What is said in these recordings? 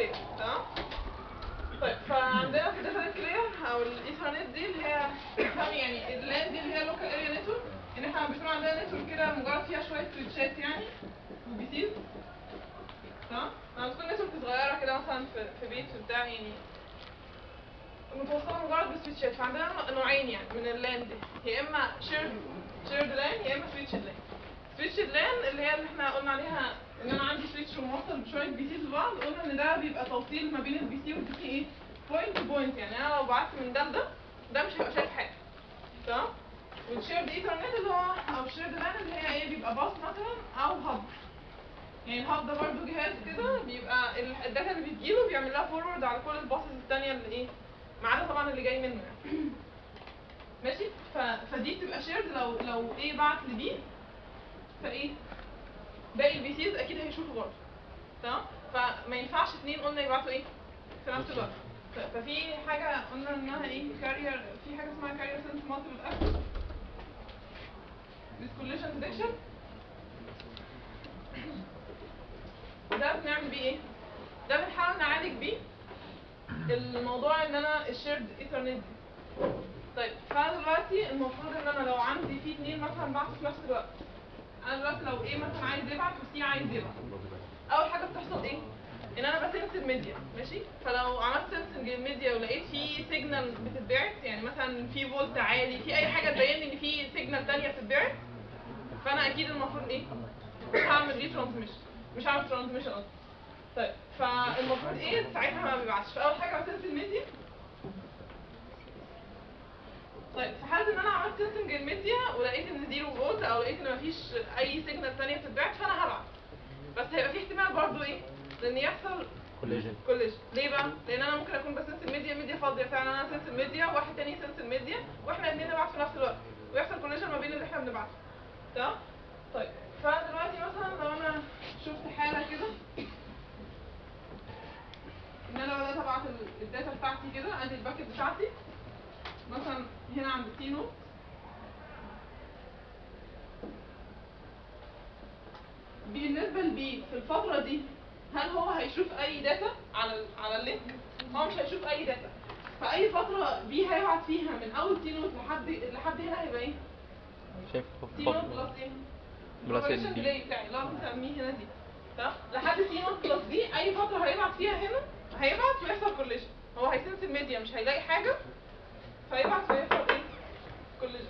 لاير تمام طيب فعندنا في الداتا لينك لاير او الايثرنت دي اللي هي تفهم يعني اللان دي اللي هي لوكال اريا نتورك ان احنا بيكون عندنا نتورك كده مجرد فيها شويه سويتشات يعني وبيسيز تمام لما بتكون نتورك صغيره كده مثلا في في بيت بتاع يعني متوصله مجرد بسويتشات فعندنا نوعين يعني من اللان دي يا اما شيرد شيرد لان يا اما سويتشد لان سويتشد لان اللي هي اللي احنا قلنا عليها ان انا عندي سويتش وموصل بشويه بي سيز لبعض قلنا ان ده بيبقى توصيل ما بين البي سي والبي سي ايه بوينت تو بوينت يعني انا لو بعت من ده لده ده مش هيبقى شايف حاجه تمام والشيرد ايثرنت اللي هو او شيرد لان اللي هي ايه بيبقى باص مثلا او هاب يعني الهاب ده برضه جهاز كده بيبقى ال- الداتا اللي بتجيله بيعمل لها فورورد على كل الباصز الثانيه اللي ايه ما عدا طبعا اللي جاي منه يعني ماشي ف... فدي بتبقى شيرد لو لو ايه بعت لبي فايه باقي البي سيز اكيد هيشوفوا برضه تمام فما ينفعش اتنين قلنا يبعتوا ايه في نفس الوقت ف- ففي حاجه قلنا انها ايه كارير في حاجه اسمها كارير سنس مالتيبل اكسس collision detection ده بنعمل بيه ايه؟ ده بنحاول نعالج بيه الموضوع ان انا الشيرد ايثرنت دي طيب فانا دلوقتي المفروض ان انا لو عندي في اتنين مثلا بعتوا في نفس الوقت انا دلوقتي لو ايه مثلا عايز يبعت وسي عايز يبعت اول حاجه بتحصل ايه ان انا بسنس الميديا ماشي فلو عملت سنسنج الميديا ولقيت في سيجنال بتتبعت يعني مثلا في فولت عالي في اي حاجه تبين لي ان في سيجنال تانية بتتبعت فانا اكيد المفروض ايه مش هعمل ري ترانسميشن مش هعمل ترانسميشن اصلا طيب فالمفروض ايه ساعتها ما بيبعتش فاول حاجه بسنس الميديا طيب في حاله ان انا عملت سنسنج الميديا ولقيت ان زيرو فولت او لقيت ان مفيش اي سيجنال تانية بتتبعت فانا هبعت بس هيبقى في احتمال برضو ايه لان يحصل كوليجن كوليجن ليه بقى؟ لان انا ممكن اكون بسنس الميديا الميديا فاضيه فعلا انا سنس الميديا وواحد تاني يسنس الميديا واحنا الاثنين نبعت في نفس الوقت ويحصل كوليجن ما بين اللي احنا بنبعته تمام؟ طيب فدلوقتي مثلا لو انا شفت حاله كده ان انا بدات ابعت ال- الداتا بتاعتي كده ادي الباكت بتاعتي مثلا هنا عند التي نوت بالنسبه لبي في الفتره دي هل هو هيشوف اي داتا على ال على اللينك هو مش هيشوف اي داتا فاي فتره بي هيبعت فيها من اول تي نوت لحد لحد هنا هيبقى ايه شايف تي نوت بلس ايه بلس ال propagation دي. delay بتاعي اللي هو بنسميه هنا دي تمام لحد تي نوت بلس دي اي فتره هيبعت فيها هنا هيبعت ويحصل كوليجن هو هيسنس الميديا مش هيلاقي حاجه فيبعت ويحصل ايه كوليجن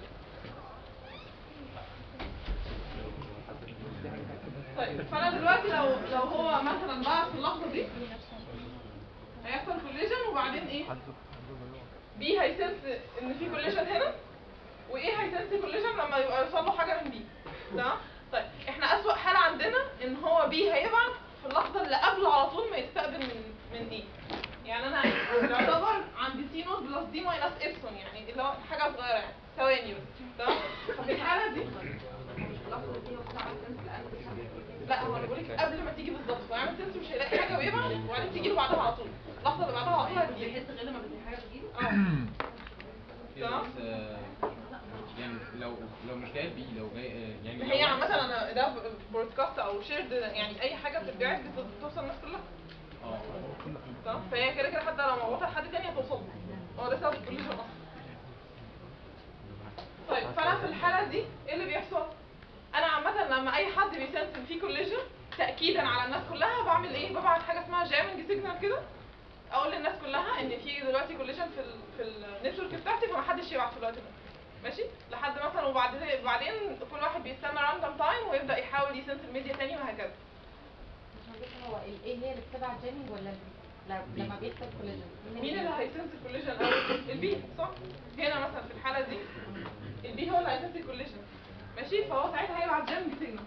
طيب فانا دلوقتي لو لو هو مثلا بعت في اللحظه دي هيحصل كوليجن وبعدين ايه بي هيسنس ان في كوليجن هنا وايه هيسنس كوليجن لما يبقى يوصل له حاجه من بي تمام طيب احنا اسوأ حاله عندنا ان هو بي هيبعت في اللحظه اللي قبله على طول ما يستقبل من من ايه يعني انا يعتبر عندي سي نوت بلس دي ماينس ابسون يعني اللي هو حاجه صغيره يعني ثواني بس تمام ففي الحاله دي لا هو انا بقول لك قبل ما تيجي بالظبط فيعمل سنس مش هيلاقي حاجه ويبعت وبعدين تيجي له بعدها على طول اللحظه اللي بعدها على طول هتجيلي. بيحس غير لما بتجي حاجه بتجيله اه كده تمام. بس آه، يعني لو لو مش جاي بي لو جاي آه، يعني هي لو- عامة انا ده بودكاست او شيرد يعني اي حاجة بتتبعت بت- بتوصل الناس كلها اه تمام فهي كده كده حتى لو موتها لحد تاني هتوصل له. هو ده سبب الكوليجن اصلا طيب فانا في الحالة دي ايه اللي بيحصل؟ انا عامة لما اي حد بيسنس ان في كوليجن تأكيدا على الناس كلها بعمل ايه؟ ببعت حاجة اسمها جامنج سيجنال كده اقول للناس كلها ان في دلوقتي كوليجن في ال في النتورك بتاعتي فمحدش يبعت في الوقت ده ماشي لحد مثلا وبعدين بعدين كل واحد بيستنى راندوم تايم ويبدا يحاول يسنس الميديا تاني وهكذا هو ال- ايه هي اللي بتتبع الجيمنج ولا ال- لا- لما بيحصل كوليجن مين اللي هيسنس الكوليجن الاول البي صح هنا مثلا في الحاله دي البي هو اللي هيسنس الكوليجن ماشي فهو ساعتها هيبعت جامنج سيجنال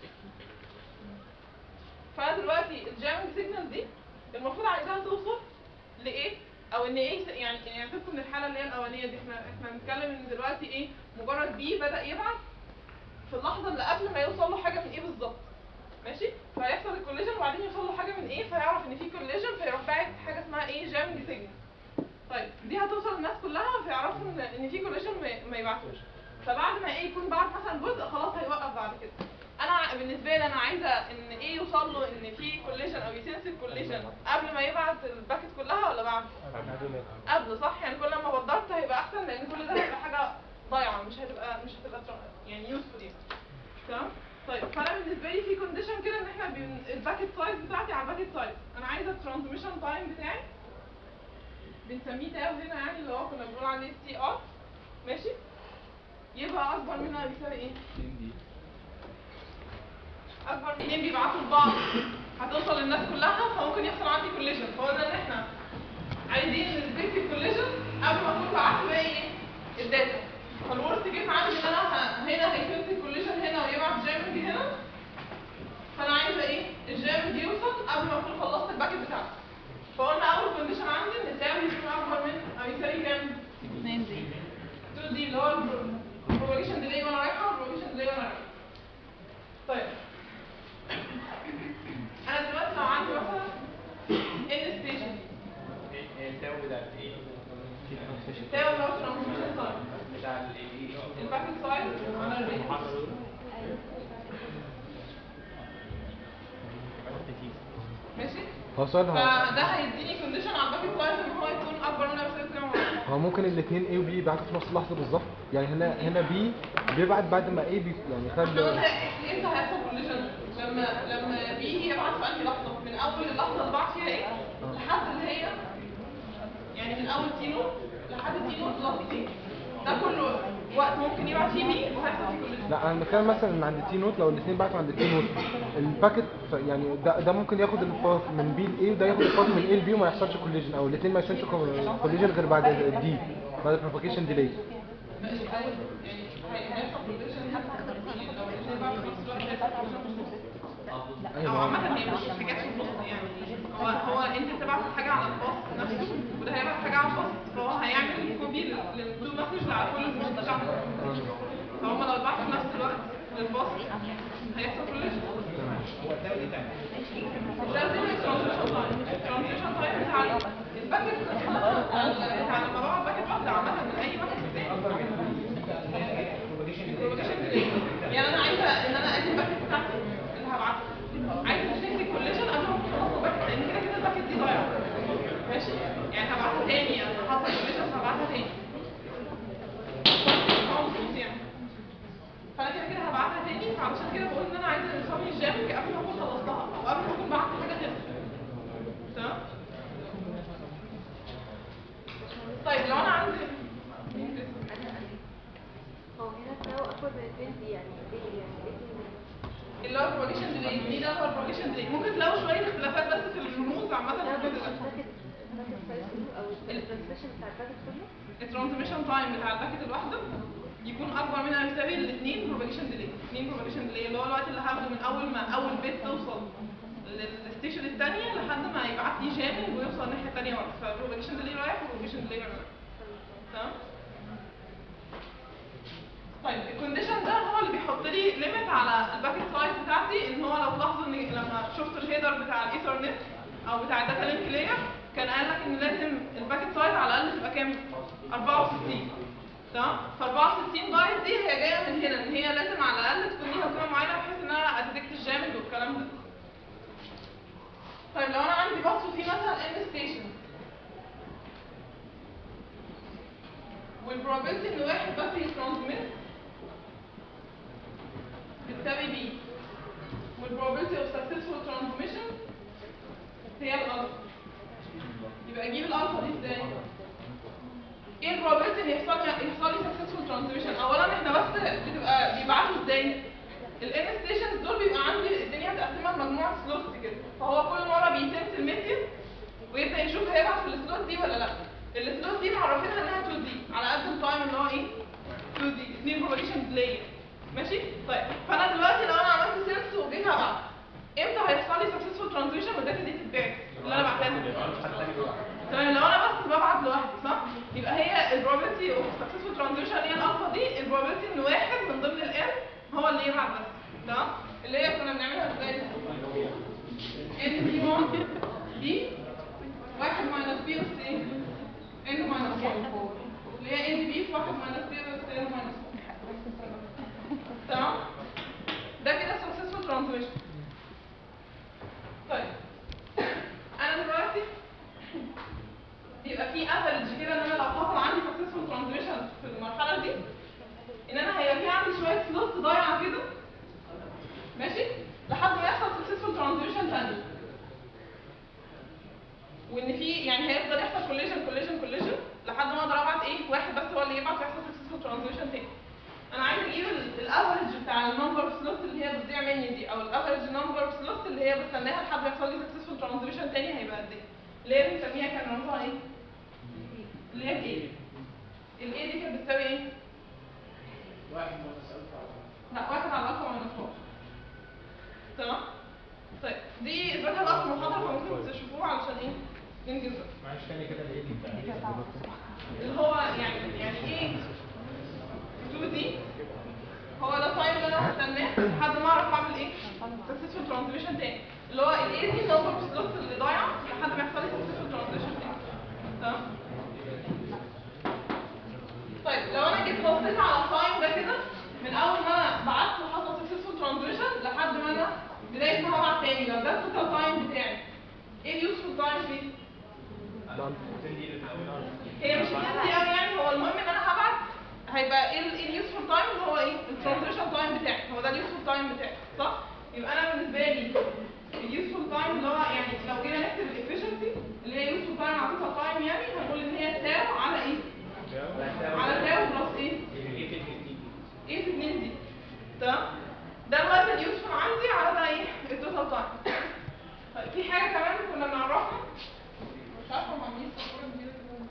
فانا دلوقتي الجامنج سيجنال دي المفروض عايزاها توصل لايه او ان ايه س- يعني يعني سيبكم من الحاله اللي هي الاولانيه دي احنا احنا بنتكلم ان دلوقتي ايه مجرد بي بدا يبعت في اللحظه اللي قبل ما يوصل له حاجه من ايه بالظبط ماشي فيحصل الكوليجن وبعدين يوصل له حاجه من ايه فيعرف ان في كوليجن فيروح باعت حاجه اسمها ايه جامنج سيجنال طيب دي هتوصل للناس كلها فيعرفوا ان ان في كوليجن ما, ما يبعتوش فبعد ما ايه يكون بعت مثلا جزء خلاص هيوقف بعد كده انا بالنسبه لي انا عايزه ان ايه يوصل له ان في كوليجن او يسنس الكوليجن قبل ما يبعت الباكت كلها ولا بعد قبل صح يعني كل ما بدرت هيبقى احسن لان كل ده هيبقى حاجه ضايعه مش هتبقى مش هتبقى تر- يعني يوسفول يعني تمام طيب فانا بالنسبه لي في كونديشن كده ان احنا بن... الباكت سايز بتاعتي على الباكت سايز انا عايزه الترانسميشن تايم بتاعي بنسميه تاو هنا يعني اللي هو كنا بنقول عليه سي ار ماشي يبقى اكبر منها بيساوي ايه اكبر من اتنين بيبعتوا لبعض هتوصل للناس كلها فممكن يحصل عندي كوليجن فقلنا ان احنا عايزين نثبت الكوليجن قبل ما اكون بعت باقي ايه الداتا فالورست كيس عندي ان انا ه- هنا هيثبت الكوليجن هنا ويبعت جامد هنا فانا عايزه ايه الجامد يوصل قبل ما اكون خلصت الباكت بتاعتي فقلنا اول كونديشن عندي ان التاو يكون اكبر من او يساوي كام 2 دي 2 دي اللي هو البروباجيشن ديلي وانا رايحه والبروباجيشن ديلي وانا رايحه طيب انا دلوقتي لو عندي مثلا ان ستيشن التاو بتاع ايه؟ تاو اللي هو ترانسميشن تايم بتاع الايه؟ الباكت سايز على الريت ماشي هو سؤال هو فده هيديني كونديشن على الباكت سايز ان هو يكون اكبر من او يساوي كام واحد. هو ممكن الاثنين A و B يبعتوا في نفس اللحظة بالظبط يعني هنا هنا B بيبعت بعد ما A بي يعني احنا خد قلنا امتى هيحصل كونديشن لما لما بي يبعت في انهي لحظه من اول اللحظه اللي بعت فيها ايه لحد اللي هي يعني من اول تي نوت لحد تي نوت بلس تي ده كله وقت ممكن يبعت فيه بي وهيحصل فيه كونديشن لا انا بتكلم مثلا ان عند تي نوت لو الاثنين بعتوا عند تي نوت الباكت ف- يعني ده, ده ممكن ياخد الباث من بي ل A وده ياخد الباث من A ل B وما يحصلش كوليجن او الاثنين ما يحصلش كوليجن غير بعد الدي بعد البروباجيشن ديلي ماشي اول يعني هي- هيحصل كونديشن حتى يعني لو الاثنين بعتوا في نفس الوقت هيحصل collision. او عامة هي مش حاجات في النص يعني هو هو انت بتبعت حاجة على الباص نفسه وده هيبعت حاجة على الباص فهو هيعمل كوبي للتو مسج على كل الباص بتاعهم فهم لو اتبعتوا في نفس الوقت للباص هيحصل كوليجن ده زي الترانزيشن تايم الترانزيشن تايم بتاع الباكت بتاع لما بقعد باكت واحدة عامة من أي باكت يعني انا عايزه ان انا ادي الباكت بتاعتي اللي هبعتها عايزه اشتري الكوليجن قبل ما اخلص الباكت لان كده كده الباكت دي ضايعه ماشي يعني هبعتها تاني انا حاطه الكوليجن هبعتها تاني هو مفروض يعني فانا كده كده هبعتها تاني فعشان كده بقول ان انا عايزه نسمي الجامد قبل ما اكون خلصتها او قبل ما اكون بعت حاجه غيرها تمام طيب لو انا عندي هو هنا التاو اكبر من البنت دي يعني ايه يعني ايه اللي- اللي هو البروجيشن ديلي مين ده هو البروجيشن ديلي ممكن تلاقوا شويه اختلافات بس في الرموز عامه لا في بس الجزء ده. الباكت الباكت سايز كله او الترانسميشن بتاع الباكت كله الترانسميشن تايم بتاع الباكت الواحده يكون اكبر من او يساوي الاثنين بروباجيشن ديلي اثنين بروباجيشن ديلي اللي هو الوقت اللي هاخده من اول ما اول بيت توصل للستيشن الثانيه لحد ما يبعت لي جامد ويوصل الناحيه الثانيه ورا فبروباجيشن ديلي رايح وبروباجيشن ديلي رايح تمام طيب الكونديشن ده هو اللي بيحط لي ليميت على الباكت سايز بتاعتي ان هو لو لاحظوا ان لما شفت الهيدر بتاع الايثرنت او بتاع الداتا لينك لاير كان قال لك ان لازم الباكت سايز على الاقل تبقى كام 64 تمام ف 64 بايت دي هي جايه من هنا ان هي لازم على الاقل تكون ليها قيمه معينه بحيث ان انا اديتكت الجامد والكلام ده طيب لو انا عندي باص وفي مثلا ان ستيشن والبروبابيلتي ان واحد بس يترانسميت بتساوي بي والبروبابيلتي اوف سكسسفول ترانسميشن هي الالفا يبقى اجيب الالفا دي ازاي؟ ايه البروبابيلتي ان يحصل لي يحصل لي سكسسفول ترانسميشن اولا احنا بس بتبقى بيبعتوا ازاي؟ الان ستيشنز دول بيبقى عندي الدنيا متقسمه لمجموعه سلوتس كده فهو كل مره بيتمت الميديم ويبدا يشوف هيبعت في السلوت دي ولا لا السلوت دي معرفينها انها 2 دي على قد التايم اللي هو ايه 2 دي اثنين بروباجيشن ديلي ماشي طيب فانا دلوقتي لو انا عملت سيرش وجيت ابعت امتى هيحصل لي سكسسفول ترانزيشن والداتا دي تتباع اللي انا بعتها تمام لو انا بس ببعت لوحدي صح يبقى هي البروبابيلتي اوف سكسسفول ترانزيشن هي الالفا دي البروبابيلتي ان واحد من ضمن الان هو اللي يبعت بس تمام اللي هي كنا بنعملها ازاي ان بي 1 بي واحد ماينس بي اس ايه ان ماينس 1 اللي هي ان بي في واحد ماينس بي اس ان ماينس 1 تمام ده كده هي بستناها لحد ما يحصل لي سكسسفول ترانزيشن تاني هيبقى قد ايه اللي هي بنسميها كان رمزها ايه اللي هي الايه الايه دي كانت بتساوي ايه لا واحد على الرقم من الفوق تمام طيب دي اثباتها بقى في المحاضره فممكن تشوفوها علشان ايه ننجز بس. معلش تاني كده الايه دي اللي هو يعني يعني ايه 2 دي هو ده التايم اللي انا هستناه لحد ما اعرف اعمل ايه سكسسفول ترانزيشن تاني اللي هو الاي دي النمبر اوف سلوتس اللي ضايعه لحد ما يحصل لي سكسسفول ترانزيشن تاني تمام طيب لو انا جيت بصيت على التايم ده كده من اول ما انا بعت وحصل سكسسفول ترانزيشن لحد ما انا بدايه ما هبعت تاني لو ده التوتال تايم بتاعي ايه اليوسفول تايم فيه؟ هي مش هتدي قوي يعني هو المهم ان انا هبعت هيبقى ايه اليوسفول تايم اللي هو ايه الترانزيشن تايم بتاعي هو ده اليوسفول تايم بتاعي صح يبقى انا بالنسبه لي اليوسفول تايم اللي هو يعني لو جينا نكتب الافشنسي اللي هي يوسفول تايم على توتال تايم يعني هنقول ان هي تاو على ايه على تاو بلس ايه ايه في 2 دي تمام ده الوقت اليوسفول عندي على ده ايه التوتال تايم طيب في حاجه كمان كنا بنعرفها مش عارفه هم عاملين صوره كبيره كده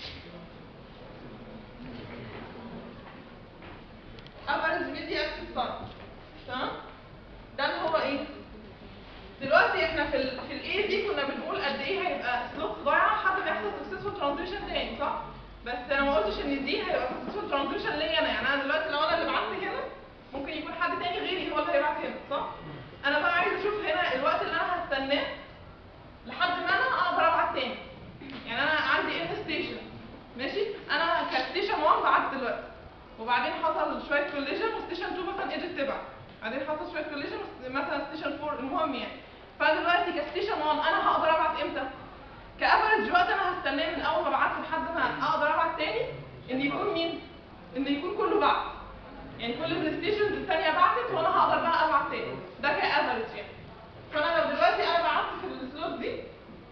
average media access time تمام ده اللي هو ايه دلوقتي احنا في ال في الاي دي كنا بنقول قد ايه هيبقى سلوت ضايعه لحد ما يحصل سكسسفول ترانزيشن تاني صح بس انا ما قلتش ان دي هيبقى سكسسفول ترانزيشن ليا انا يعني انا دلوقتي لو انا اللي بعت هنا ممكن يكون حد تاني غيري هو اللي هيبعت هنا صح انا بقى عايز اشوف هنا الوقت اللي انا هستناه لحد ما انا اقدر ابعت تاني يعني انا عندي ان ستيشن ماشي انا كستيشن 1 بعت دلوقتي وبعدين حصل شويه كوليجن وستيشن 2 مثلا قدرت تبعت بعدين حصل شويه كوليجن مثلا ستيشن 4 المهم يعني فدلوقتي كستيشن 1 انا هقدر ابعت امتى كافرج وقت انا هستناه من اول ما ابعت لحد ما اقدر ابعت تاني ان يكون مين ان يكون كله بعت يعني كل الستيشنز الثانيه بعتت وانا هقدر بقى ابعت تاني ده كافرج يعني فانا لو دلوقتي انا بعت في السلوت دي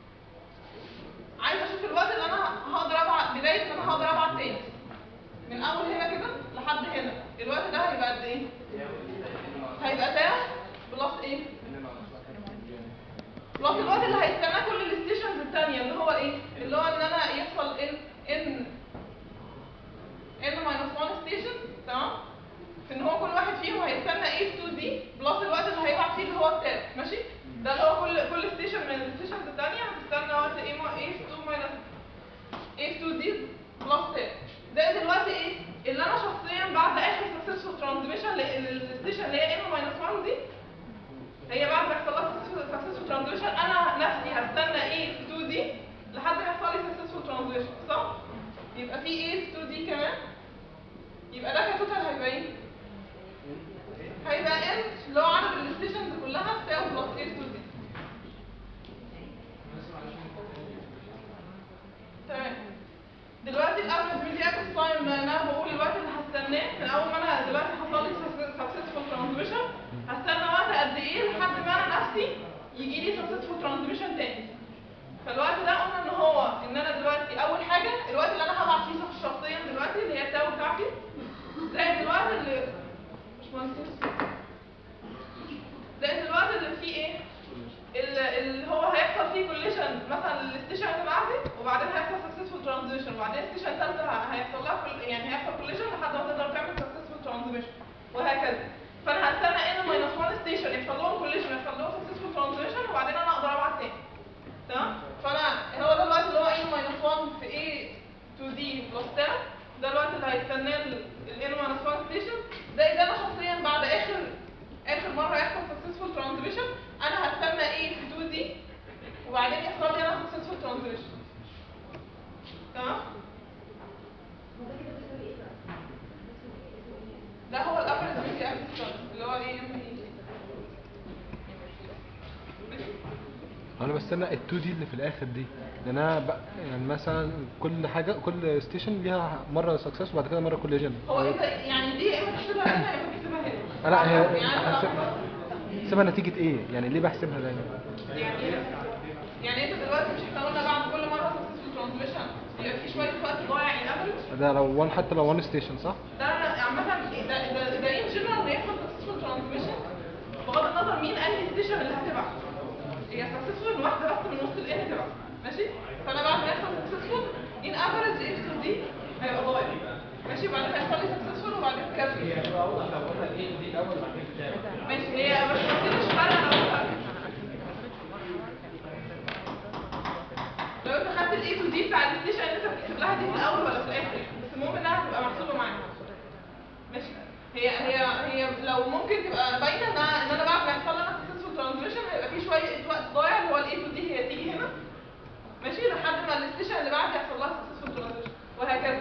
عايز اشوف الوقت اللي انا هقدر ابعت بدايه ما انا هقدر ابعت تاني من اول هنا كده لحد هنا الوقت ده هيبقى قد ايه هيبقى تاو بلس ايه بلس الوقت اللي هيستناه كل الستيشنز التانية اللي هو ايه اللي هو ان انا يحصل ان ان ان ماينس 1 ستيشن تمام في ان هو كل واحد فيهم هيستنى ايه في 2 دي بلس الوقت اللي هيبعت فيه اللي هو التاو ماشي ده اللي هو كل كل ستيشن من الستيشنز التانية هتستنى وقت ايه ما ايه في 2 ماينس ايه في 2 دي بلس تاو زائد الوقت ايه اللي انا شخصيا بعد اخر سكسسفول ترانزميشن للستيشن اللي هي ان ماينس 1 دي هي بعد ما يحصل لها سكسسفول ترانزميشن انا نفسي هستنى ايه في 2 دي لحد ما يحصل لي سكسسفول ترانزميشن صح يبقى في ايه في 2 دي كمان يبقى ده كتوتال هيبقى ايه هيبقى ان اللي هو عدد الستيشنز كلها تساوي بلس ايه في 2 دي تمام دلوقتي الافرج ميديا اكس تايم انا بقول الوقت اللي هستناه من اول ما انا دلوقتي حصل لي سكسسفول ترانزميشن هستنى وقت قد ايه لحد ما انا نفسي يجي لي سكسسفول ترانزميشن تاني فالوقت ده قلنا ان هو ان انا دلوقتي اول حاجه الوقت اللي انا هبعت فيه شخصيا دلوقتي اللي هي التاو بتاعتي زائد الوقت اللي مش مهندس زائد الوقت اللي فيه ايه اللي اللي هو هيحصل فيه كوليشن مثلا الستيشن اللي بعدي وبعدين هيحصل سكسسفول ترانزيشن وبعدين الستيشن الثالثه هيحصل لها كل يعني هيحصل كوليشن لحد ما تقدر تعمل سكسسفول ترانزيشن وهكذا فانا هستنى ان ماينس 1 ستيشن يحصل لهم كوليشن يحصل لهم سكسسفول ترانزيشن وبعدين انا اقدر ابعت تاني تمام فانا هو ده الوقت اللي هو ان ماينس 1 في ايه 2 دي بلس 10 ده الوقت اللي هيستناه الان ماينس 1 ستيشن ده اذا انا شخصيا بعد اخر اخر مره يحصل سكسسفول ترانزيشن انا هستنى ايه في 2 دي وبعدين يحصل لي انا سكسسفول ترانزيشن تمام ده هو الافرج ميديا اكسس اللي هو ايه ام اي انا بستنى ال 2 دي اللي في الاخر دي لان انا بق... يعني مثلا كل حاجه كل ستيشن ليها مره سكسس وبعد كده مره كوليجن هو انت يعني دي يا اما تكتبها هنا يا اما تكتبها هنا لا هي يعني أنا- بحسب- بحسبها نتيجه ايه يعني ليه بحسبها دايما يعني يعني انت دلوقتي مش احنا قلنا بعد كل مره سكسسفول ترانزميشن يبقى في شويه وقت ضايع ان افريج ده لو وان حتى لو وان ستيشن صح ده عامه ده ده ده ان جنرال بيحصل سكسسفول ترانزميشن بغض النظر مين انهي ستيشن اللي هتبعت هي سكسسفول واحده بس من وسط الان تبقى ماشي فانا بعد ما يحصل سكسسفول ان افريج اكس تو دي هيبقى ضايع ماشي وبعدين هيحصل لي سكسسفول وبعدين كافي ماشي هي بس ما كنتش فارقه انا قلتها لو انت خدت الاي تو دي بتاع الستيشن انت بتحسب لها دي في الاول ولا في الاخر بس المهم انها تبقى محسوبه معاك ماشي هي هي هي لو ممكن تبقى باينه ان انا ان انا بعد ما يحصل لي انا سكسسفول ترانزيشن هيبقى في شويه وقت ضايع اللي هو الاي تو دي هي تيجي هنا ماشي لحد ما الستيشن اللي بعد يحصل لها سكسسفول ترانزيشن وهكذا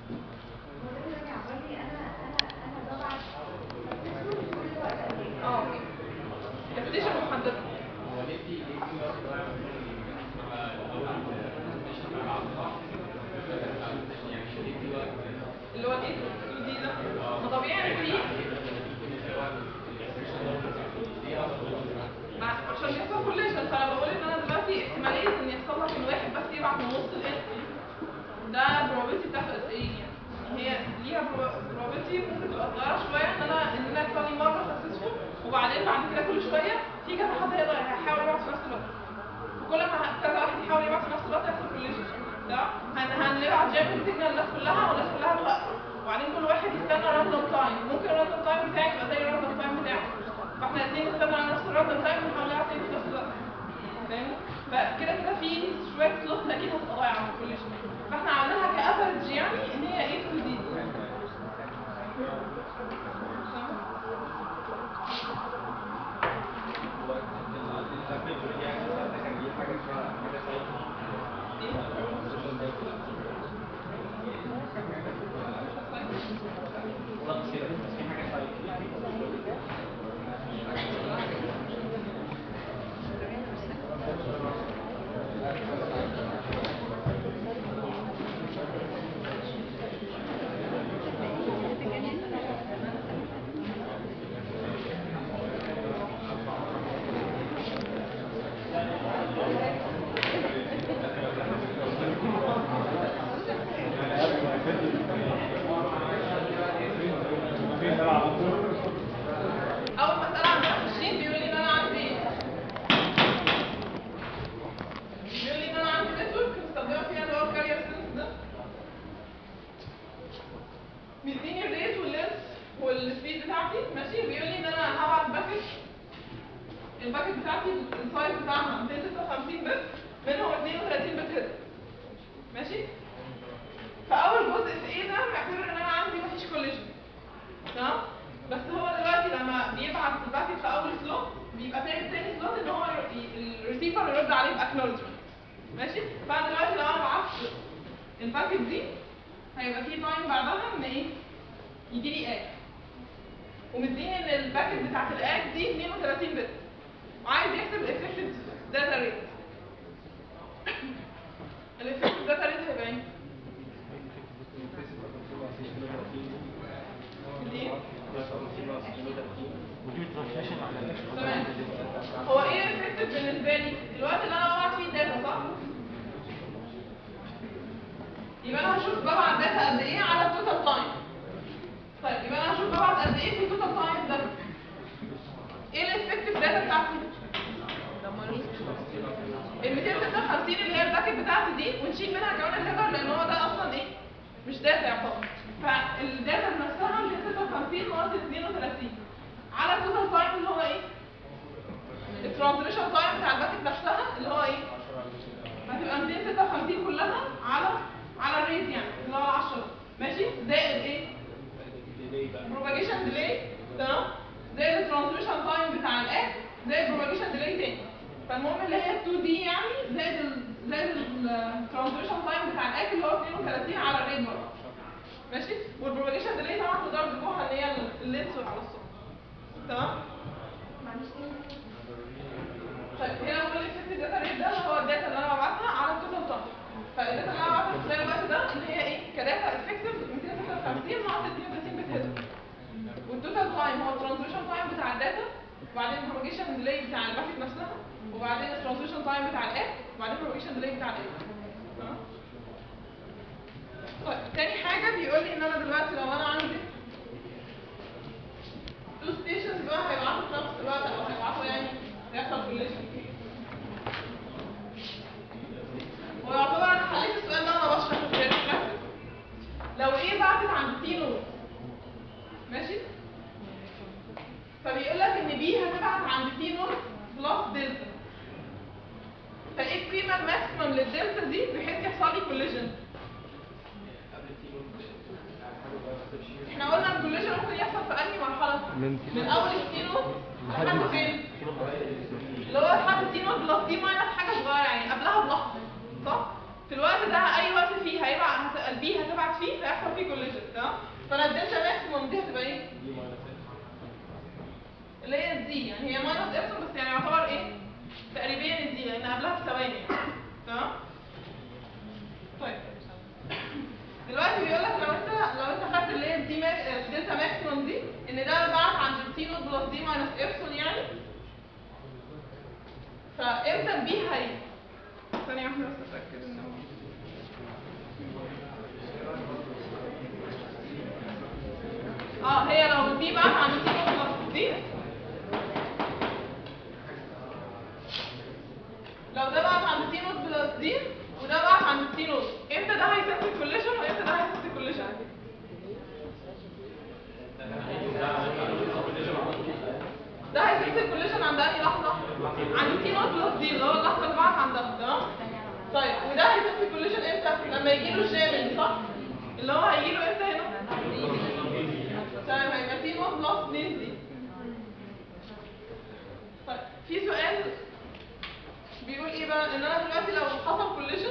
اه الستيشن محدده اللي هو الايه دي ده ما طبيعي فيه مع- عشان يحصل كوليشن فانا بقول ان انا دلوقتي احتماليه ان يحصل لك ان واحد بس يبعت من وسط الان ده probability بتاعته قد ايه يعني هي ليها probability ممكن تبقى صغيره شويه ان انا ان انا يحصل لي مره سكسسفول وبعدين بعد كده كل شويه في كذا حد هيقدر هيحاول يبعت في نفس الوقت وكل ما كذا واحد يحاول يبعت في نفس الوقت يحصل كوليشن ده هن هنبعت جايب سيجنال الناس كلها والناس كلها توقف وبعدين كل واحد يستنى راندوم تايم ممكن الراندوم تايم بتاعي يبقى زي الراندوم تايم بتاعه فاحنا الاثنين نستنى على نفس الراندوم تايم ونحاول نلعب تاني في نفس الوقت فاهم فكده كده في شويه سلوت اكيد هتبقى ضايعه من الكوليشن فاحنا عملناها كافرج يعني ان هي ايه تو دي اول مساله عندنا في الشين بيقول لي ان انا عندي ايه بيقول لي ان انا عندي نتورك مستخدمه فيها اللي هو الكارير سينس ده مديني الريت واللينس والسبيد بتاعتي ماشي بيقول لي ان انا هبعت باكج الباكج بتاعتي السايز بتاعها 256 بت منهم 32 بت هيد ماشي فاول جزء في ايه ده معتبر ان انا عندي مفيش كوليجن تمام بس هو دلوقتي لما بيبعت الباكت في اول سلوت بيبقى تاني تاني سلوت ان هو ي- الريسيفر يرد عليه باكنولجمنت ماشي فانا دلوقتي لو انا بعت الباكت دي هيبقى في تايم بعدها ان ايه يجي لي اك ومديني ان الباكت بتاعت الاك دي 32 بت وعايز يحسب الافكتيف داتا ريت الافكتيف داتا ريت هيبقى ايه؟ ليه؟ تمام هو ايه الافكتيف بالنسبه لي الوقت اللي انا ببعت فيه الداتا صح يبقى انا هشوف ببعت داتا قد ايه على التوتال تايم طيب يبقى انا هشوف ببعت قد ايه في التوتال تايم ده ايه الافكتيف داتا بتاعتي ال 256 اللي هي الباكت بتاعتي دي ونشيل منها كمان الهيدر لان هو ده اصلا ايه مش داتا يعتبر فالداتا نفسها 256 ناقص 32 على التوتال تايم اللي هو ايه الترانزليشن تايم بتاع الباكت نفسها اللي هو ايه هتبقى 256 كلها على على الريت يعني اللي هو 10 ماشي زائد ايه propagation delay تمام زائد الترانزليشن تايم بتاع الاك زائد propagation delay تاني فالمهم اللي هي 2 دي يعني زائد ال زائد الترانزليشن تايم بتاع الاك اللي هو 32 على الريت برضه ماشي والبروباجيشن ديلي طبعا تقدروا تجيبوها اللي هي اللينس على الصوت تمام طيب هنا بقول لك ست الداتا ريت ده هو الداتا اللي انا ببعتها على التوتال تايم فالداتا اللي انا ببعتها خلال الوقت ده اللي هي ايه كداتا افكتيف 256 ناقص 32 بت هيد والتوتال تايم هو الترانزيشن تايم بتاع الداتا وبعدين البروباجيشن ديلي بتاع الباكت نفسها وبعدين الترانزيشن تايم بتاع الاك وبعدين البروباجيشن ديلي بتاع الاك تمام طيب تاني حاجة بيقول لي ان انا دلوقتي لو انا عندي تو ستيشنز بقى هيبعتوا في نفس الوقت او هيبعتوا يعني هيحصل كوليشن الكوليجن احنا قلنا الكوليجن ممكن يحصل في انهي مرحله من من اول التي نوت لحد لحد ال- فين اللي هو لحد تي نوت بلس تي ماينس حاجه صغيره يعني قبلها بلحظه صح في الوقت ده اي وقت فيه هيبقى هت- البي هتبعت فيه هيحصل فيه كوليجن تمام فانا الدلتا ماكسيموم دي هتبقى ايه اللي هي الدي يعني هي ماينس ابسون بس يعني يعتبر ايه تقريبا الدي لان قبلها بثواني يعني تمام طيب دلوقتي بيقول لك لو انت لو انت خدت اللي هي الدي ماك- الدلتا ماكسيموم دي ان ده بعت عند التي نوت بلس دي ماينس ابسون يعني فامتى البي هي ثانية واحدة بس اتأكد ان هو اه هي لو البي بعت عند التي نوت بلس دي لو ده بعت عند تي نوت بلس دي وده بعت عند تي نوت امتى ده هيسنس الكوليشن وامتى ده هيسنس الكوليشن ده هيسنس الكوليشن عند انهي لحظه عند تي نوت بلس دي اللي هو اللحظه اللي بعت عندها تمام طيب وده هيسنس الكوليشن امتى لما يجي له الجامد صح اللي هو هيجي له امتى هنا تمام هيبقى تي نوت بلس دي دي طيب في سؤال بيقول ايه بقى ان انا دلوقتي لو حصل كوليجن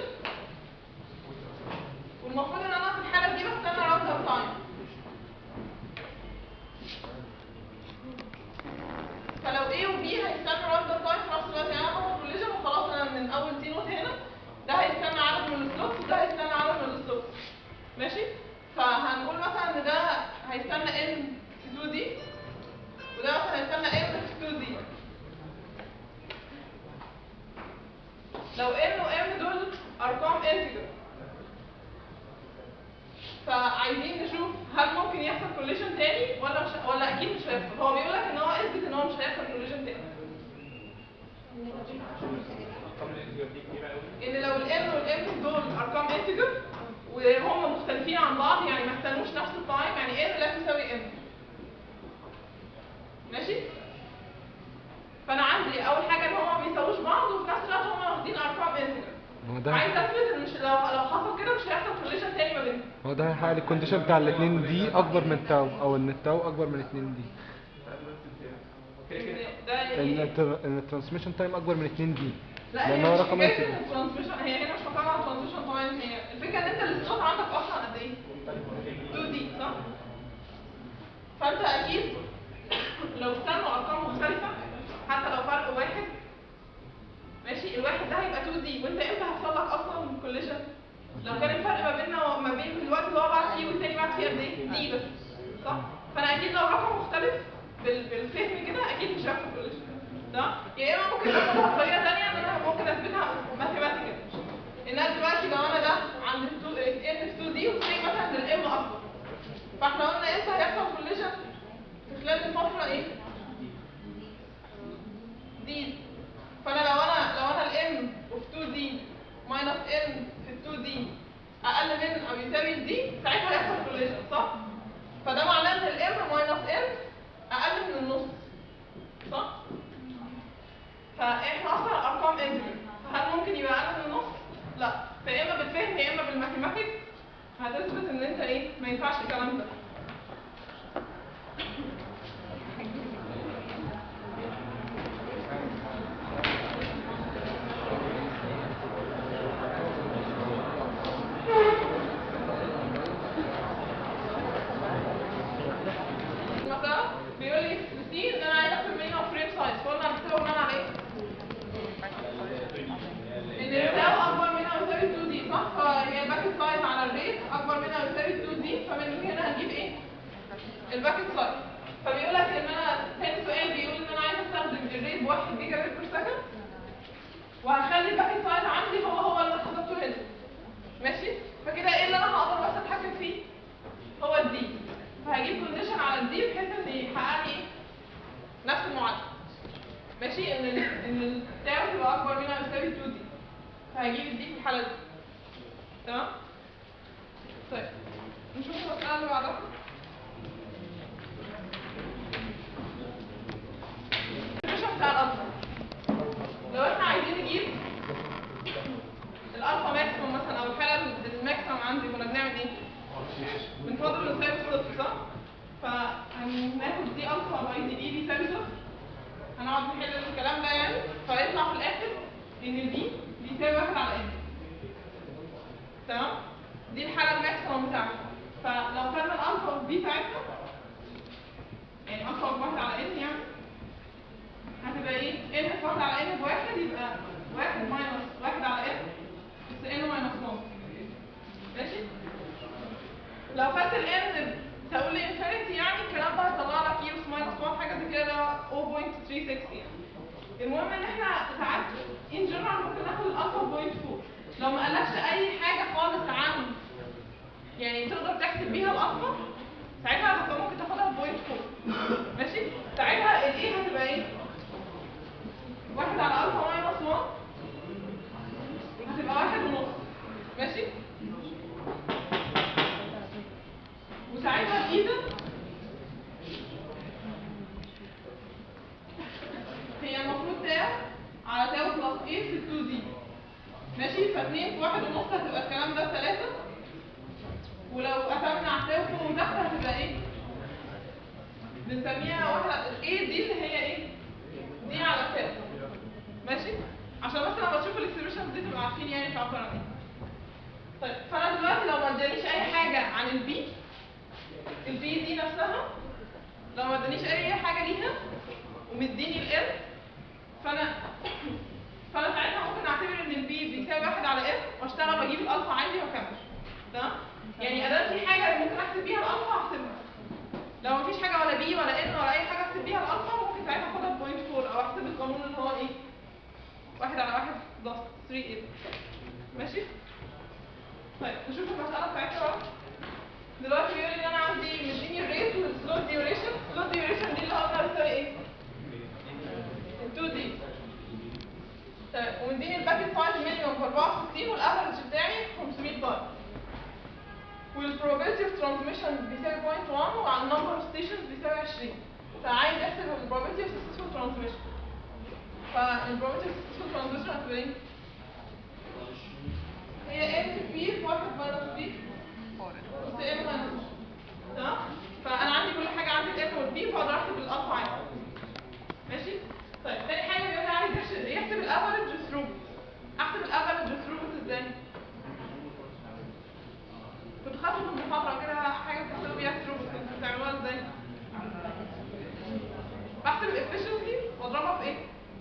والمفروض ان انا في الحاله دي بستنى راوند تايم فلو A و B هيستنى راوند تايم في نفس الوقت يعني انا حصل كوليجن وخلاص انا من اول دي نوت هنا ده هيستنى عدد من السلوتس وده هيستنى عدد من السلوتس ماشي فهنقول مثلا ان ده هيستنى N في 2 دي وده مثلا هيستنى M في 2 دي لو n و m دول ارقام انتجر فعايزين نشوف هل ممكن يحصل كوليجن تاني ولا مش ولا اكيد مش هيحصل هو بيقول لك ان هو اثبت ان هو مش هيحصل كوليجن تاني ان لو ال n وال m دول ارقام انتجر وهم مختلفين عن بعض يعني ما استنوش نفس التايم يعني n لا تساوي m ماشي فانا عندي اول حاجه ان هما ما بيساووش بعض وفي نفس الوقت هما واخدين ارقام انتجر هو ده عايز اثبت ان مش لو لو حصل كده مش هيحصل كوليشن تاني ما بينهم هو ده هيحقق الكونديشن بتاع الاثنين دي اكبر من تاو او ان التاو اكبر من الاثنين دي إن ده ان يعني التر- ان الترانسميشن تايم اكبر من الاثنين دي لا لان هي هو مش رقم فكره انتجر إن الترانسميشن هي هنا مش معتمده على الترانسميشن طبعا هي الفكره ان انت السلوت عندك اصلا قد ايه 2 دي صح فانت اكيد لو استنوا ارقام مختلفه حتى لو فرق واحد ماشي الواحد ده هيبقى 2 دي وانت امتى هيحصل لك اصلا كوليجن لو كان الفرق ما بيننا وما بين الوقت اللي هو بعت فيه والتاني بعت فيه قد ايه دي بس صح فانا اكيد لو رقم مختلف بال... بالفهم كده اكيد مش هيحصل كوليجن صح يا اما ممكن اثبتها بطريقه ثانيه ان انا ممكن اثبتها ماثيماتيكال ان انا دلوقتي لو انا ده عند ال ان في 2 دي وسي مثلا ان الام اكبر فاحنا قلنا امتى هيحصل كوليجن في خلال الفتره ايه دي فانا لو انا لو انا الام اوف 2 دي ماينس ان في 2 دي اقل من او يساوي دي ساعتها هيحصل كوليجن صح فده معناه ان الام ماينس ان اقل من النص صح فاحنا اصلا ارقام انتجر فهل ممكن يبقى اقل من النص لا فيا اما بالفهم يا اما بالماثيماتيك هتثبت ان انت ايه ما ينفعش الكلام ده مثلا بيقول لي في ان انا عايز اكتب مينيمم فريم سايز فقلنا هنكتبه بناء على ايه؟ ان التاو اكبر منها او يساوي 2 دي صح؟ فهي الباكت سايز على الريت اكبر منها او يساوي 2 دي فمن هنا هنجيب ايه؟ الباكت سايز فبيقول لك ان انا تاني سؤال بيقول ان انا عايز استخدم الريت ب 1 جيجا بت بير سكند وهخلي الباكت سايز عندي هو هو اللي انا حسبته هنا ماشي؟ فكده ايه اللي انا هقدر بس اتحكم فيه؟ هو الدي فهجيب كونديشن على الدي بحيث ان يحقق لي إيه؟ نفس المعادله ماشي ان ال ان التاو تبقى اكبر منها أو يساوي 2 دي فهجيب الدي في الحاله دي تمام طيب نشوف المساله اللي بعدها الكونديشن بتاع الالفا لو احنا عايزين نجيب الالفا ماكسيموم مثلا او الحاله نحل الكلام ده يعني فيطلع في الاخر ان البي بيساوي واحد على ان تمام دي الحاله الماكسيموم بتاعتها فلو خدنا الالفا والبي بتاعتنا يعني الفا واحد على ان يعني هتبقى ايه؟ ان في واحد على ان بواحد يبقى واحد ماينس واحد على ان بس ان ماينس 1 ماشي؟ لو خدت ال n تقول لي انفينيتي يعني الكلام ده هيطلع لك يوس ماينس 1 حاجه زي كده 0.360 يعني المهم ان احنا ساعات ان جنرال ممكن ناخد الالفا بوينت 4 لو ما قالكش اي حاجه خالص عن يعني تقدر تحسب بيها الالفا ساعتها هتبقى ممكن تاخدها بوينت 4 ماشي ساعتها الايه هتبقى ايه؟ واحد على الفا ماينس 1 هتبقى واحد ونص ماشي؟ وساعتها الايدا هي المفروض تاو على تاو بلس ايه في 2 دي ماشي فاتنين في واحد ونص هتبقى الكلام ده تلاتة ولو قسمنا على تاو فوق وتحت هتبقى ايه؟ بنسميها واحدة ايه دي اللي هي ايه؟ دي على تاو ماشي؟ عشان بس لما تشوفوا الاكسبريشنز دي تبقوا عارفين يعني تعبر عن ايه طيب فانا دلوقتي لو ما ادانيش اي حاجة عن البي البي دي نفسها لو ما ادانيش اي حاجه ليها ومديني ال فانا فانا ساعتها ممكن اعتبر ان البي بيساوي واحد على ال واشتغل واجيب الالفا عندي واكمل تمام يعني ادام في حاجه ممكن احسب بيها الالفا هحسبها لو مفيش حاجه ولا بي ولا ان ولا اي حاجه احسب بيها الالفا ممكن ساعتها اخدها بوينت 4 او احسب القانون اللي هو ايه واحد على واحد بلس 3 ال ماشي طيب نشوف المساله بتاعتنا بقى دلوقتي بيقول ان انا عندي مديني الريت والسلوت ديوريشن السلوت ديوريشن دي اللي هقدر بتساوي ايه؟ 2 دي طيب ومديني الباكيت سايز مينيموم ب 64 والافرج بتاعي 500 دولار والبروبابيلتي اوف ترانسميشن بيساوي 0.1 وعلى النمبر اوف ستيشنز بيساوي 20 فعايز احسب البروبابيلتي اوف سكسسفول ترانسميشن فالبروبابيلتي اوف سكسسفول ترانسميشن هتبقى ايه؟ هي ان في بي في 1 ماينس بي بس ام ماينس تمام فانا عندي كل حاجه عندي الام والبي فاقدر احسب الالفا عادي ماشي طيب تاني حاجه بيقول لي عايز يحسب يحسب الافرج ثرو احسب الافرج ثرو ازاي كنت خدت في المحاضره كده حاجه بتحسبوا بيها ثرو كنتوا بتعملوها ازاي بحسب الافشنسي واضربها في ايه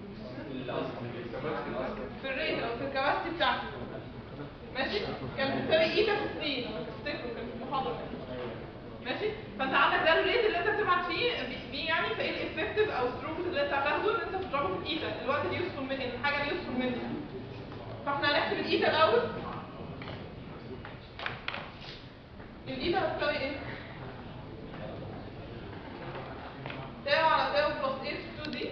في الريت او في الكباستي بتاعتي ماشي كانت بتساوي ايتا في السين لو تفتكروا كان في المحاضره ماشي فانت عندك ده الريت اللي انت بتبعت فيه بي- بيه يعني فايه الافكتيف او الثروبوت اللي انت هتاخده ان انت بتضربه في ايتا الوقت اللي يوصل من الحاجه اللي يوصل منها فاحنا هنحسب الايتا الاول الايتا هتساوي ايه؟ تاو على تاو بلس ايه في 2 دي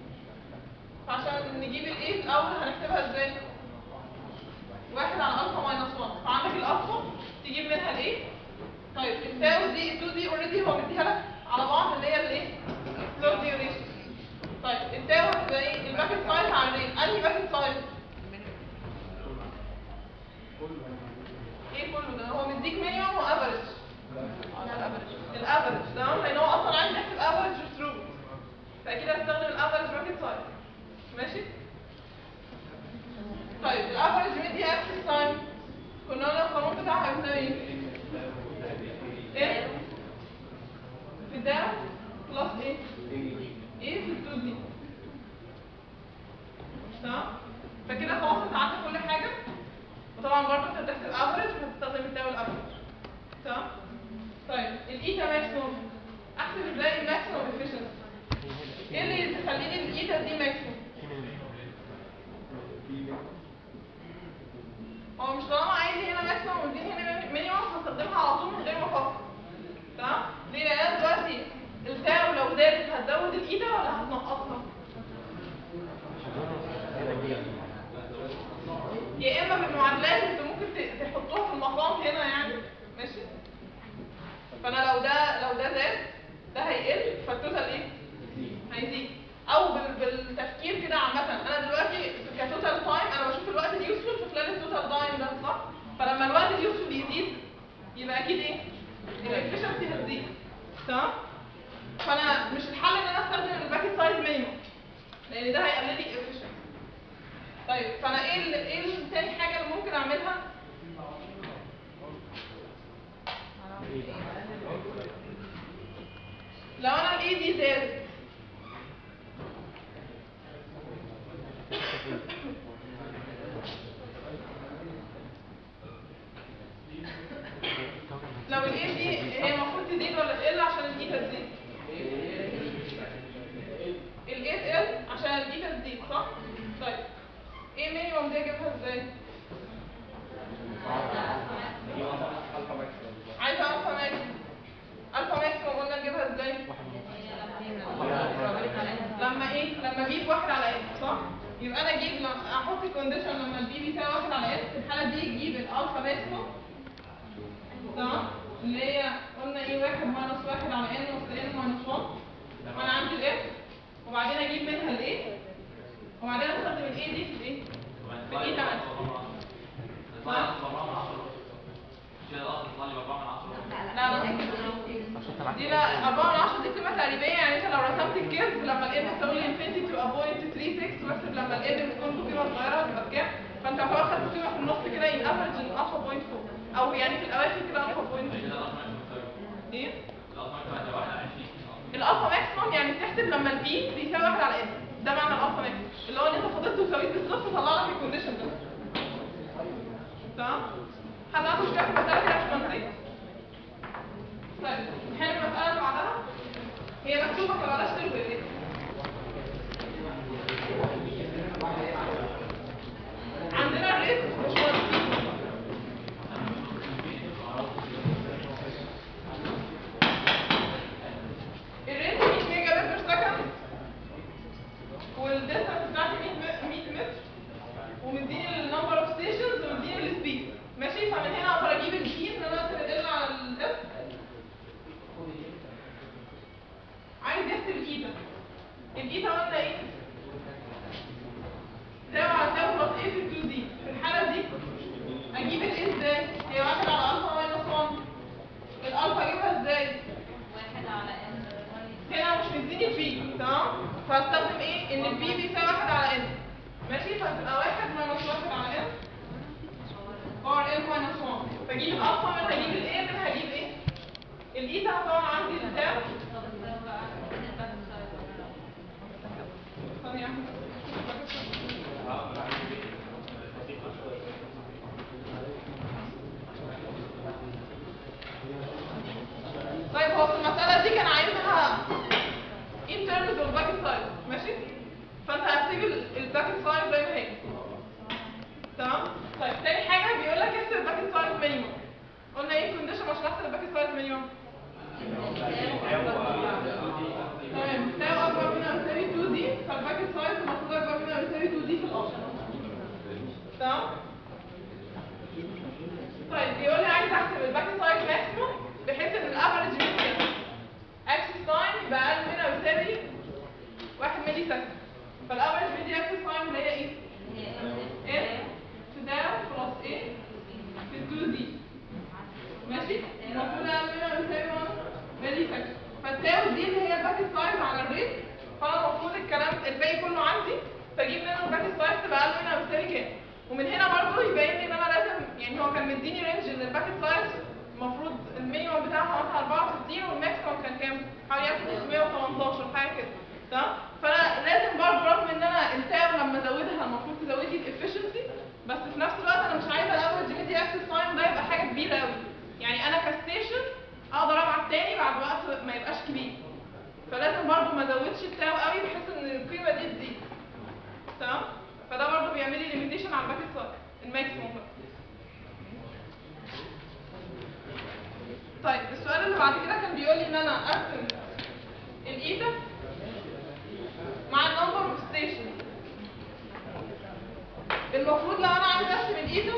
فعشان نجيب الايه الاول هنحسبها ازاي؟ واحد على الفا ماينس 1 فعندك الالفا تجيب منها الايه طيب التاو دي 2 دي اوريدي هو مديها لك على بعض اللي هي الايه سلو ديوريشن طيب التاو هتبقى ايه الباكيت سايز على الريت انهي باكيت سايز ايه كله ده هو مديك مينيمم وافريج الافريج تمام لان هو اصلا عايز يحسب افريج ثرو فاكيد هستخدم الافريج باكيت سايز ماشي طيب الافرج مدي اكسس تايم كنا قلنا القانون بتاعها بيساوي ايه؟ ايه؟ في ده بلس ايه؟ ايه في التو دي تمام؟ فكده خلاص انت عندك كل حاجة وطبعا برضه انت بتحسب افرج فهتستخدم التاو الافرج تمام؟ طيب الايتا ماكسيموم احسب ازاي الماكسيموم افيشنسي ايه اللي يخليني الايتا دي ماكسيموم؟ هو مش طالما عايز هنا ماكسيمم ودي هنا مينيمم هستخدمها على طول من غير ما افكر تمام ليه لان أنا دلوقتي التاو لو زادت هتزود الايتا ولا هتنقصها يا اما بالمعادلات انت ممكن ت- تحطوها في المقام هنا يعني ماشي فانا لو ده لو ده زاد ده هيقل فالتوتال ايه هيزيد او بال- بالتفكير كده عامه انا دلوقتي كتوتال تايم انا بشوف الوقت اليوسفول في خلال التوتال تايم ده صح فلما الوقت اليوسفول يزيد يبقى اكيد ايه الافشنسي هتزيد تمام فانا مش الحل ان انا استخدم الباكيت سايز مينيمم لان ده هيقلل لي efficiency طيب فانا ايه ال- ايه ال- تاني حاجه اللي ممكن اعملها لو انا الاي دي زادت لو الاي دي هي المفروض تزيد ولا تقل عشان الايتا تزيد الاي تقل عشان الايتا تزيد صح طيب ايه مينيموم دي اجيبها ازاي عايزه الفا ماكس الفا ماكس قلنا نجيبها ازاي لما ايه لما اجيب واحد على ان صح يبقى انا اجيب لما احط كونديشن لما البي بيساوي واحد على ان في الحاله دي تجيب الالفا ماكسيموم تمام اللي هي قلنا ايه واحد ماينس واحد على ان نص ان ماينس 1 وانا عندي الاف وبعدين اجيب منها الايه وبعدين استخدم الايه دي في الايه في الايه ده صح لا لا دي لا 4 من 10 دي بتبقى تقريبيه يعني انت لو رسمت الكيرف لما الان بتساوي الانفينيتي بتبقى 0.36 بس لما الان بتكون بقيمه صغيره بتبقى بكام؟ فانت هتبقى خدت قيمه في النص كده ان افريج ان الفا 0.4 او يعني في الاواخر كده الفا 0.4 ايه؟ الالفا ماكسيموم يعني بتحسب لما البي بيساوي 1 على ان ده معنى الالفا ماكسيموم اللي هو ان انت فضلت وسويت بالصفر طلع لك الكونديشن ده تمام؟ حد عنده مشكله في المساله دي عشان نسيت؟ طيب نحل المسألة اللي بعدها هي مكتوبة فبلاش تلغي ليه؟ عندنا الريت مش مهم الريت 100 ميجا بت بير سكند والديستانس بتاعتي 100 م- 100 متر ومديني النمبر اوف ستيشنز ومديني السبيد ماشي فمن هنا اقدر اجيب البي ان انا اقدر ال على الاف عايز يحسب الايتا الايتا قلنا ايه تساوي على تساوي بلس ايه في 2 دي في الحاله دي اجيب الايه ازاي هي واحد على الفا ماينس 1 الالفا اجيبها ازاي هنا مش مديني البي تمام فاستخدم ايه ان البي بيساوي واحد على ان ماشي فتبقى واحد ماينس واحد على ان باور ان ماينس 1 فاجيب الالفا منها اجيب الايه منها اجيب ايه الايتا طبعا عندي التاو ثانية واحدة. طيب هو في المسألة دي كان عايزها in terms of bucket size ماشي؟ فانت هتسيب الباكت سايز زي ما هي تمام؟ طيب تاني حاجة بيقول لك احسب الباكت سايز مينيموم قلنا ايه الكونديشن عشان احسب الباكت سايز مينيموم؟ تمام تساوي اكبر من او يساوي 2 دي فالباكت سايز المفروض اكبر من او يساوي 2 دي في الاصل تمام؟ طيب بيقول لي عايز احسب الباكت سايز ماكسيموم بحيث ان الافرج ميديان اكسس تايم يبقى اقل من او يساوي 1 ملي سكند فالافرج ميديان اكسس تايم اللي هي ايه؟ ايه؟ تساوي بلس ايه في 2 دي ماشي؟ المفروض اقل من او يساوي 1 ملي سكند فتساوي دي اللي هي الباكت سايز على الريت فانا المفروض الكلام الباقي كله عندي فاجيب منه الباكت سايز تبقى اقل من او يساوي كام ومن هنا برضه يبين لي ان انا لازم يعني هو كان مديني رينج ان الباكت سايز المفروض المينيموم بتاعها مثلا 64 والماكسيموم كان كام؟ حوالي 1318 حاجه كده تمام؟ فانا لازم برضه رغم ان انا التاو لما ازودها المفروض تزود لي الافشنسي بس في نفس الوقت انا مش عايزه الافرج ميديا اكسس تايم ده يبقى حاجه كبيره قوي يعني انا كستيشن اقدر ابعت تاني بعد وقت ما يبقاش كبير فلازم برضه ما ازودش التاو قوي بحيث ان القيمه دي تزيد تمام فده برضه بيعمل لي ليميتيشن على الباكت سايز الماكسيموم بقى طيب السؤال اللي بعد كده كان بيقول لي ان انا ارسم الايتا مع النمبر اوف ستيشن المفروض لو انا عايز ارسم الايتا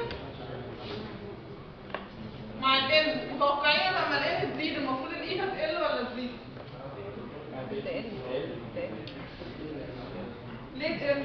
مع الان متوقعين لما الان تزيد المفروض الايتا تقل ولا تزيد؟ ليه تقل؟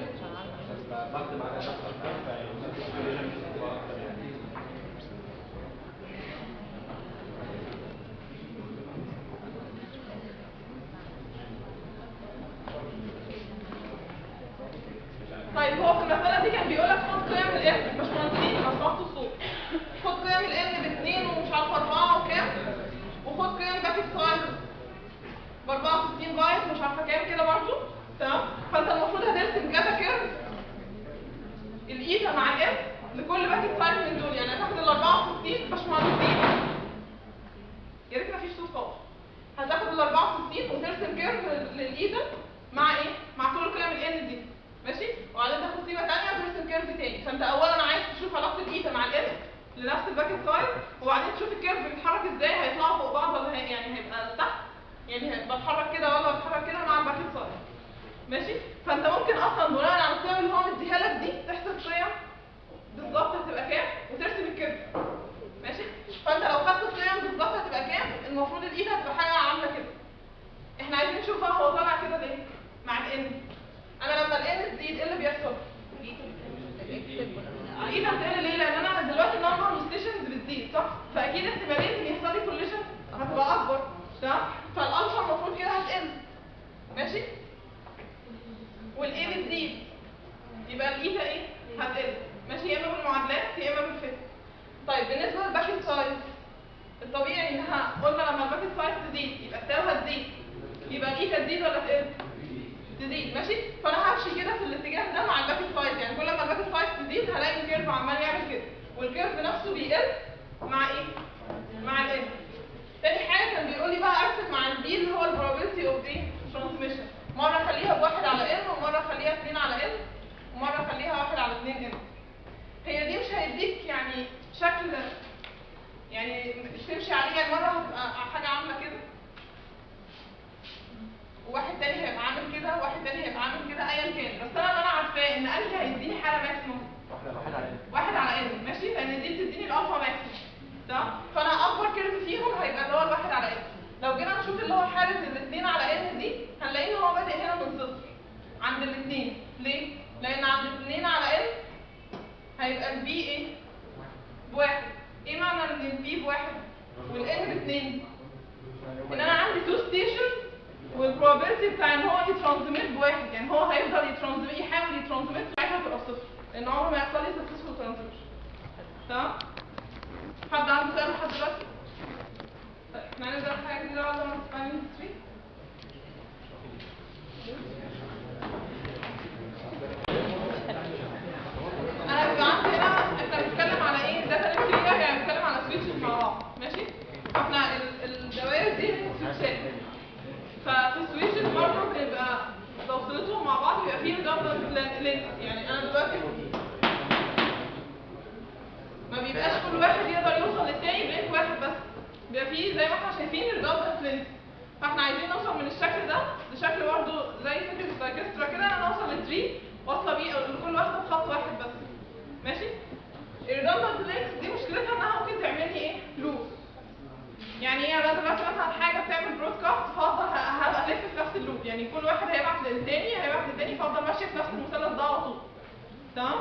طيب هو في المسألة دي كان بيقول لك خد قيم الان مش مهندسين لو سمحتوا الصوت خد قيم الان باثنين ومش عارفة أربعة وكام وخد قيم باكيت سايز ب 64 بايت مش عارفة كام كده برضو تمام فأنت المفروض هترسم كذا كيرف الايتا مع الام لكل باكيت سايز من دول يعني هتاخد ال 64 باشمهندسين يا ريت مفيش صوت خالص هتاخد ال 64 وترسم كيرف للايتا مع ايه؟ مع كل قيم الان دي ماشي؟ وبعدين تاخد سيمه ثانيه وترسم كيرف تاني فانت اولا عايز تشوف علاقه الايتا مع الان لنفس الباكيت سايز وبعدين تشوف الكيرف بيتحرك ازاي هيطلعوا فوق بعض ولا هي يعني هيبقى تحت يعني هيبقى بتحرك كده ولا بتحرك كده مع الباكيت سايز ماشي؟ فانت ممكن اصلا بناء على القيم اللي هو مديها لك دي تحسب قيم بالظبط هتبقى كام وترسم الكيرف ماشي فانت لو خدت القيم بالظبط هتبقى كام المفروض الايد هتبقى حاجه عامله كده احنا عايزين نشوف بقى هو طالع كده ليه مع الان انا لما الان تزيد ايه اللي بيحصل الايد هتقل ليه لان انا دلوقتي النمبر ستيشنز بتزيد صح فاكيد احتماليه ان يحصل لي كوليشن هتبقى اكبر تمام فالالفا المفروض كده هتقل ماشي والايه بتزيد يبقى الايتا ايه هتقل ماشي يا اما بالمعادلات يا اما بالفهم طيب بالنسبه للباكيت سايز الطبيعي انها قلنا لما الباكيت سايز تزيد يبقى التاو هتزيد يبقى الايتا تزيد ولا تقل تزيد ماشي فانا همشي كده في الاتجاه ده مع الباكيت سايز يعني كل ما الباكيت سايز تزيد هلاقي الكيرف عمال يعمل كده والكيرف نفسه بيقل مع ايه مع الان تاني حاجه كان بيقول لي بقى ارسم مع البي اللي هو البروبابيلتي اوف ايه ترانسميشن مره اخليها بواحد على ان ومره اخليها اتنين على ان ومره اخليها واحد على اتنين ان هي دي مش هيديك يعني شكل يعني مش تمشي عليه يعني مره هتبقى حاجه عامله كده وواحد تاني هيبقى عامل كده وواحد تاني هيبقى عامل كده ايا كان بس انا اللي انا عارفاه ان انهي هيديني حاله ماكسيموم واحد على ان ماشي لان دي بتديني الالفا ماكسيموم تمام فانا اكبر كيرف فيهم هيبقى اللي هو الواحد على ان لو جينا نشوف اللي هو حاله الاثنين على ان دي هنلاقي ان هو بادئ هنا من صفر عند الاثنين ليه؟ لان عند الاثنين على ان هيبقى البي ايه؟ بواحد ايه معنى ان البي بواحد والان باثنين؟ ان انا عندي تو ستيشن والبروبابيلتي بتاع ان هو يترانزميت بواحد يعني هو هيفضل يترانزميت يحاول يترانزميت ساعتها تبقى صفر لان عمره ما يحصل لي سكسسفول ترانزميشن تمام؟ حد عنده سؤال لحد دلوقتي؟ طيب احنا هنبدا حاجه جديده بعد ما نتفاهم انا بيبقى عندي هنا احنا بنتكلم على ايه داتا انتريا يعني بنتكلم على سويتشز مع بعض ماشي فاحنا ال- الدوائر دي سويتشات ففي السويتشز برضه بيبقى توصيلتهم مع بعض بيبقى فيه redundant لينك يعني انا دلوقتي ما بيبقاش كل واحد يقدر يوصل للتاني بلينك واحد بس بيبقى فيه زي ما احنا شايفين redundant لينك فاحنا عايزين نوصل من الشكل ده لشكل برضه زي فكره السايكسترا كده انا اوصل لتري واصله بيه لكل واحده بخط واحد بس ماشي الريدندنت لينكس دي مشكلتها انها ممكن تعمل لي ايه لوب يعني ايه انا دلوقتي مثلا حاجه بتعمل برودكاست فافضل ه- هبقى الف في نفس اللوب يعني كل واحد هيبعت للتاني هيبعت للتاني فافضل ماشيه في نفس المثلث ده على طول تمام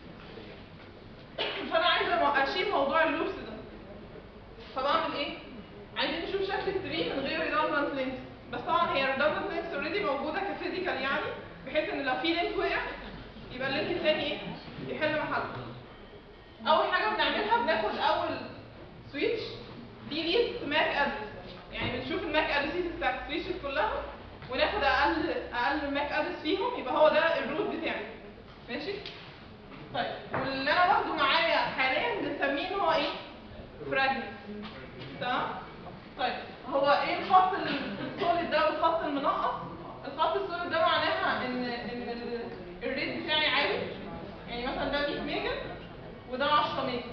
فانا عايزه مو- اشيل موضوع اللوبس ده فبعمل ايه عايزين نشوف شكل التري من غير redundant links بس طبعا هي redundant links already موجوده كفيزيكال يعني بحيث ان لو في لينك وقع يبقى اللينك الثاني ايه يحل محله اول حاجه بنعملها بناخد اول سويتش دي ليست ماك ادرس يعني بنشوف الماك ادرسز بتاعت السويتشز كلها وناخد اقل اقل ماك ادرس فيهم يبقى هو ده الروت بتاعي ماشي طيب واللي انا واخده معايا حاليا بنسميه ان هو ايه فراجمنت تمام طيب هو ايه الخط ال- السوليد ده والخط المنقط الخط السوليد ده معناها ان ان ال- الريت بتاعي عالي يعني مثلا ده 100 ميجا وده 10 ميجا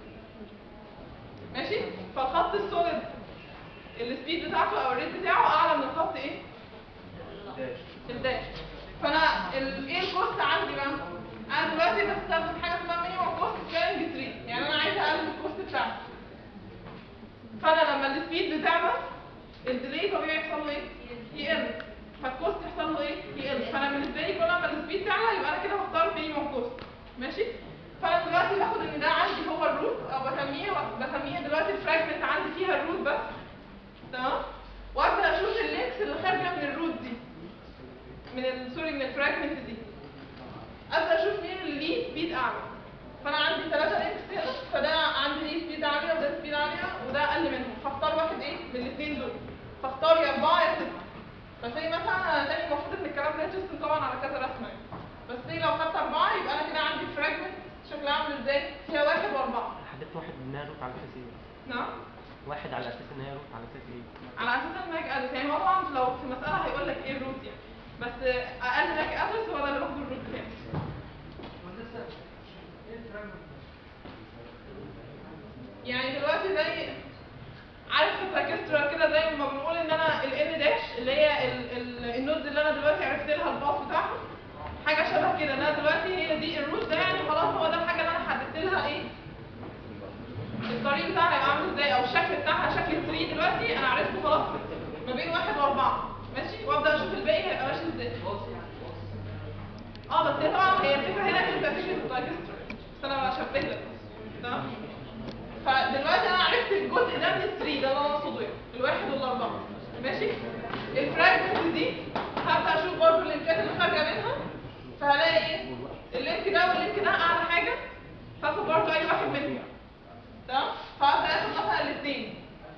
ماشي فالخط السوليد السبيد بتاعته او الريت بتاعه اعلى من الخط ايه الداش فانا ال- ايه الكوست عندي بقى انا دلوقتي بستخدم حاجه اسمها مينيمم كوست سكيلنج تري يعني انا عايزه اقلل الكوست بتاعتي فانا لما السبيد بتعمل الديلي طبيعي يحصل له ايه يقل فالكوست يحصل له ايه يقل فانا بالنسبه لي كل ما السبيد تعلى يبقى انا كده بختار مينيمم كوست ماشي فانا دلوقتي باخد ان ده عندي هو الروت او بسميه بسميه دلوقتي الفراجمنت عندي فيها الروت بس تمام وابدا اشوف اللينكس اللي خارجه من الروت دي من ال- سوري من الفراجمنت دي ابدا سبيد اعلى فانا عندي ثلاثة لينكس هنا فده عندي ليه سبيد عالية وده سبيد عالية وده اقل منهم فاختار واحد ايه من الاثنين دول فاختار يا اربعة يا ستة فزي مثلا تاني المفروض ان الكلام ده يترسم طبعا على كذا رسمة يعني. بس زي لو خدت اربعة يبقى انا كده عندي فراجمنت شكلها عامل ازاي فيها واحد واربعة حددت واحد منها روت على اساس ايه؟ نعم واحد على اساس ان هي روت على اساس ايه؟ على اساس ان ماك ادرس يعني هو طبعا لو في مسألة هيقول لك ايه الروت يعني بس اقل ماك ادرس هو ده اللي باخده الروت بتاعي يعني دلوقتي زي عارف في التراكسترا كده زي ما بنقول ان انا ال n داش اللي هي ال- ال- النودز اللي انا دلوقتي عرفت لها الباص بتاعها حاجه شبه كده ان انا دلوقتي هي دي الروت ده يعني خلاص هو ده الحاجه اللي انا حددت لها ايه الطريق بتاعها هيبقى عامل ازاي او الشكل بتاعها شكل التري دلوقتي انا عرفته خلاص ما بين واحد واربعه ماشي وابدا اشوف الباقي هيبقى ماشي ازاي اه بس هي طبعا هي الفكره هنا انت فكره التراكسترا بس انا بشبه لك تمام فدلوقتي انا عرفت الجزء ده من الثري ده اللي انا اقصده يعني الواحد والاربعه ماشي الفراجمنت دي هبدا اشوف برضه اللينكات اللي خارجه منها فهلاقي ايه اللينك ده واللينك ده اعلى حاجه فاخد برضه اي واحد منهم تمام فهبدا اخد مثلا الاثنين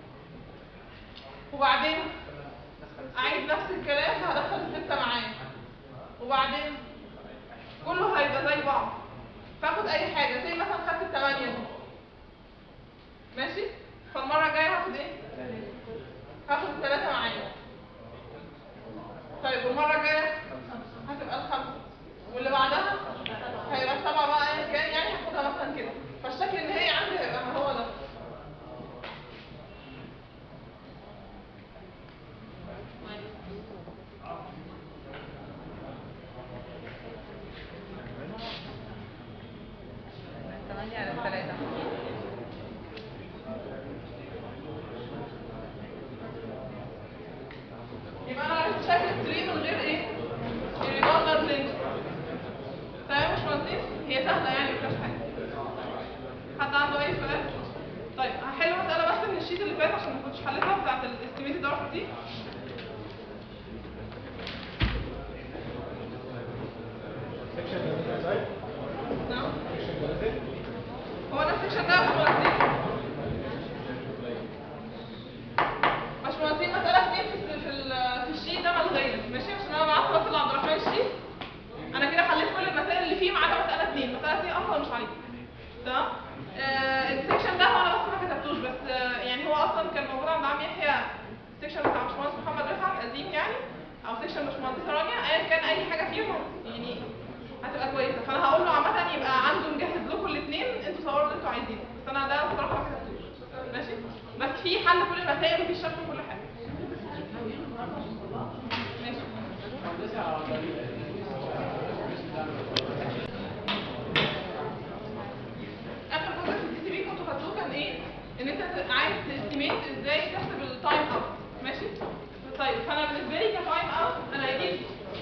وبعدين اعيد نفس الكلام فهدخل السته معايا وبعدين كله هيبقى زي بعض فاخد اي حاجه زي مثلا خدت الثمانيه دي ماشي فالمره الجايه هاخد ايه هاخد الثلاثه معايا طيب والمره الجايه هتبقى الخمسه واللي بعدها هيبقى السبعه بقى ايا كان يعني هاخدها مثلا كده فالشكل النهائي عندي هيبقى هو ده ثمانية على ثلاثة يبقى انا عرفت شكل التري من غير ايه الريجاردر لينك تمام يا باشمهندس هي سهله يعني مفيهاش حاجه حد عنده اي سؤال طيب هحل مساله بس من الشيت اللي فات عشان ما كنتش حلتها بتاعت الاستيميتد ار دي نعم هو ده السكشن ده يا باشمهندس باشمهندسين مسألة اتنين في في ال- في الشيت ده ملغية ماشي عشان انا بعت واصل عبد الرحمن الشيت انا كده حليت كل المسائل اللي فيه ما عدا مسألة اتنين مسألة اتنين اصلا مش عليها تمام آه السكشن ده هو انا بس ما كتبتوش بس آه يعني هو اصلا كان موجود عند عم يحيى السكشن بتاع باشمهندس محمد رفعت قديم يعني او سكشن باشمهندس رانيا ايا كان اي حاجة فيهم يعني هتبقى كويسة فانا هقول له عامة يبقى عنده مجهز لكم الاثنين انتوا صوروا اللي انتوا عايزينه بس انا ده بصراحة ما كتبتوش ماشي بس في حل كل المسائل وفي شرح كل حاجة ماشي اخر جزء في الدي سي بي كنتوا خدتوه كان ايه ان انت عايز تستيميت ازاي تحسب التايم اوت ماشي طيب فانا بالنسبه لي كتايم اوت انا هجيب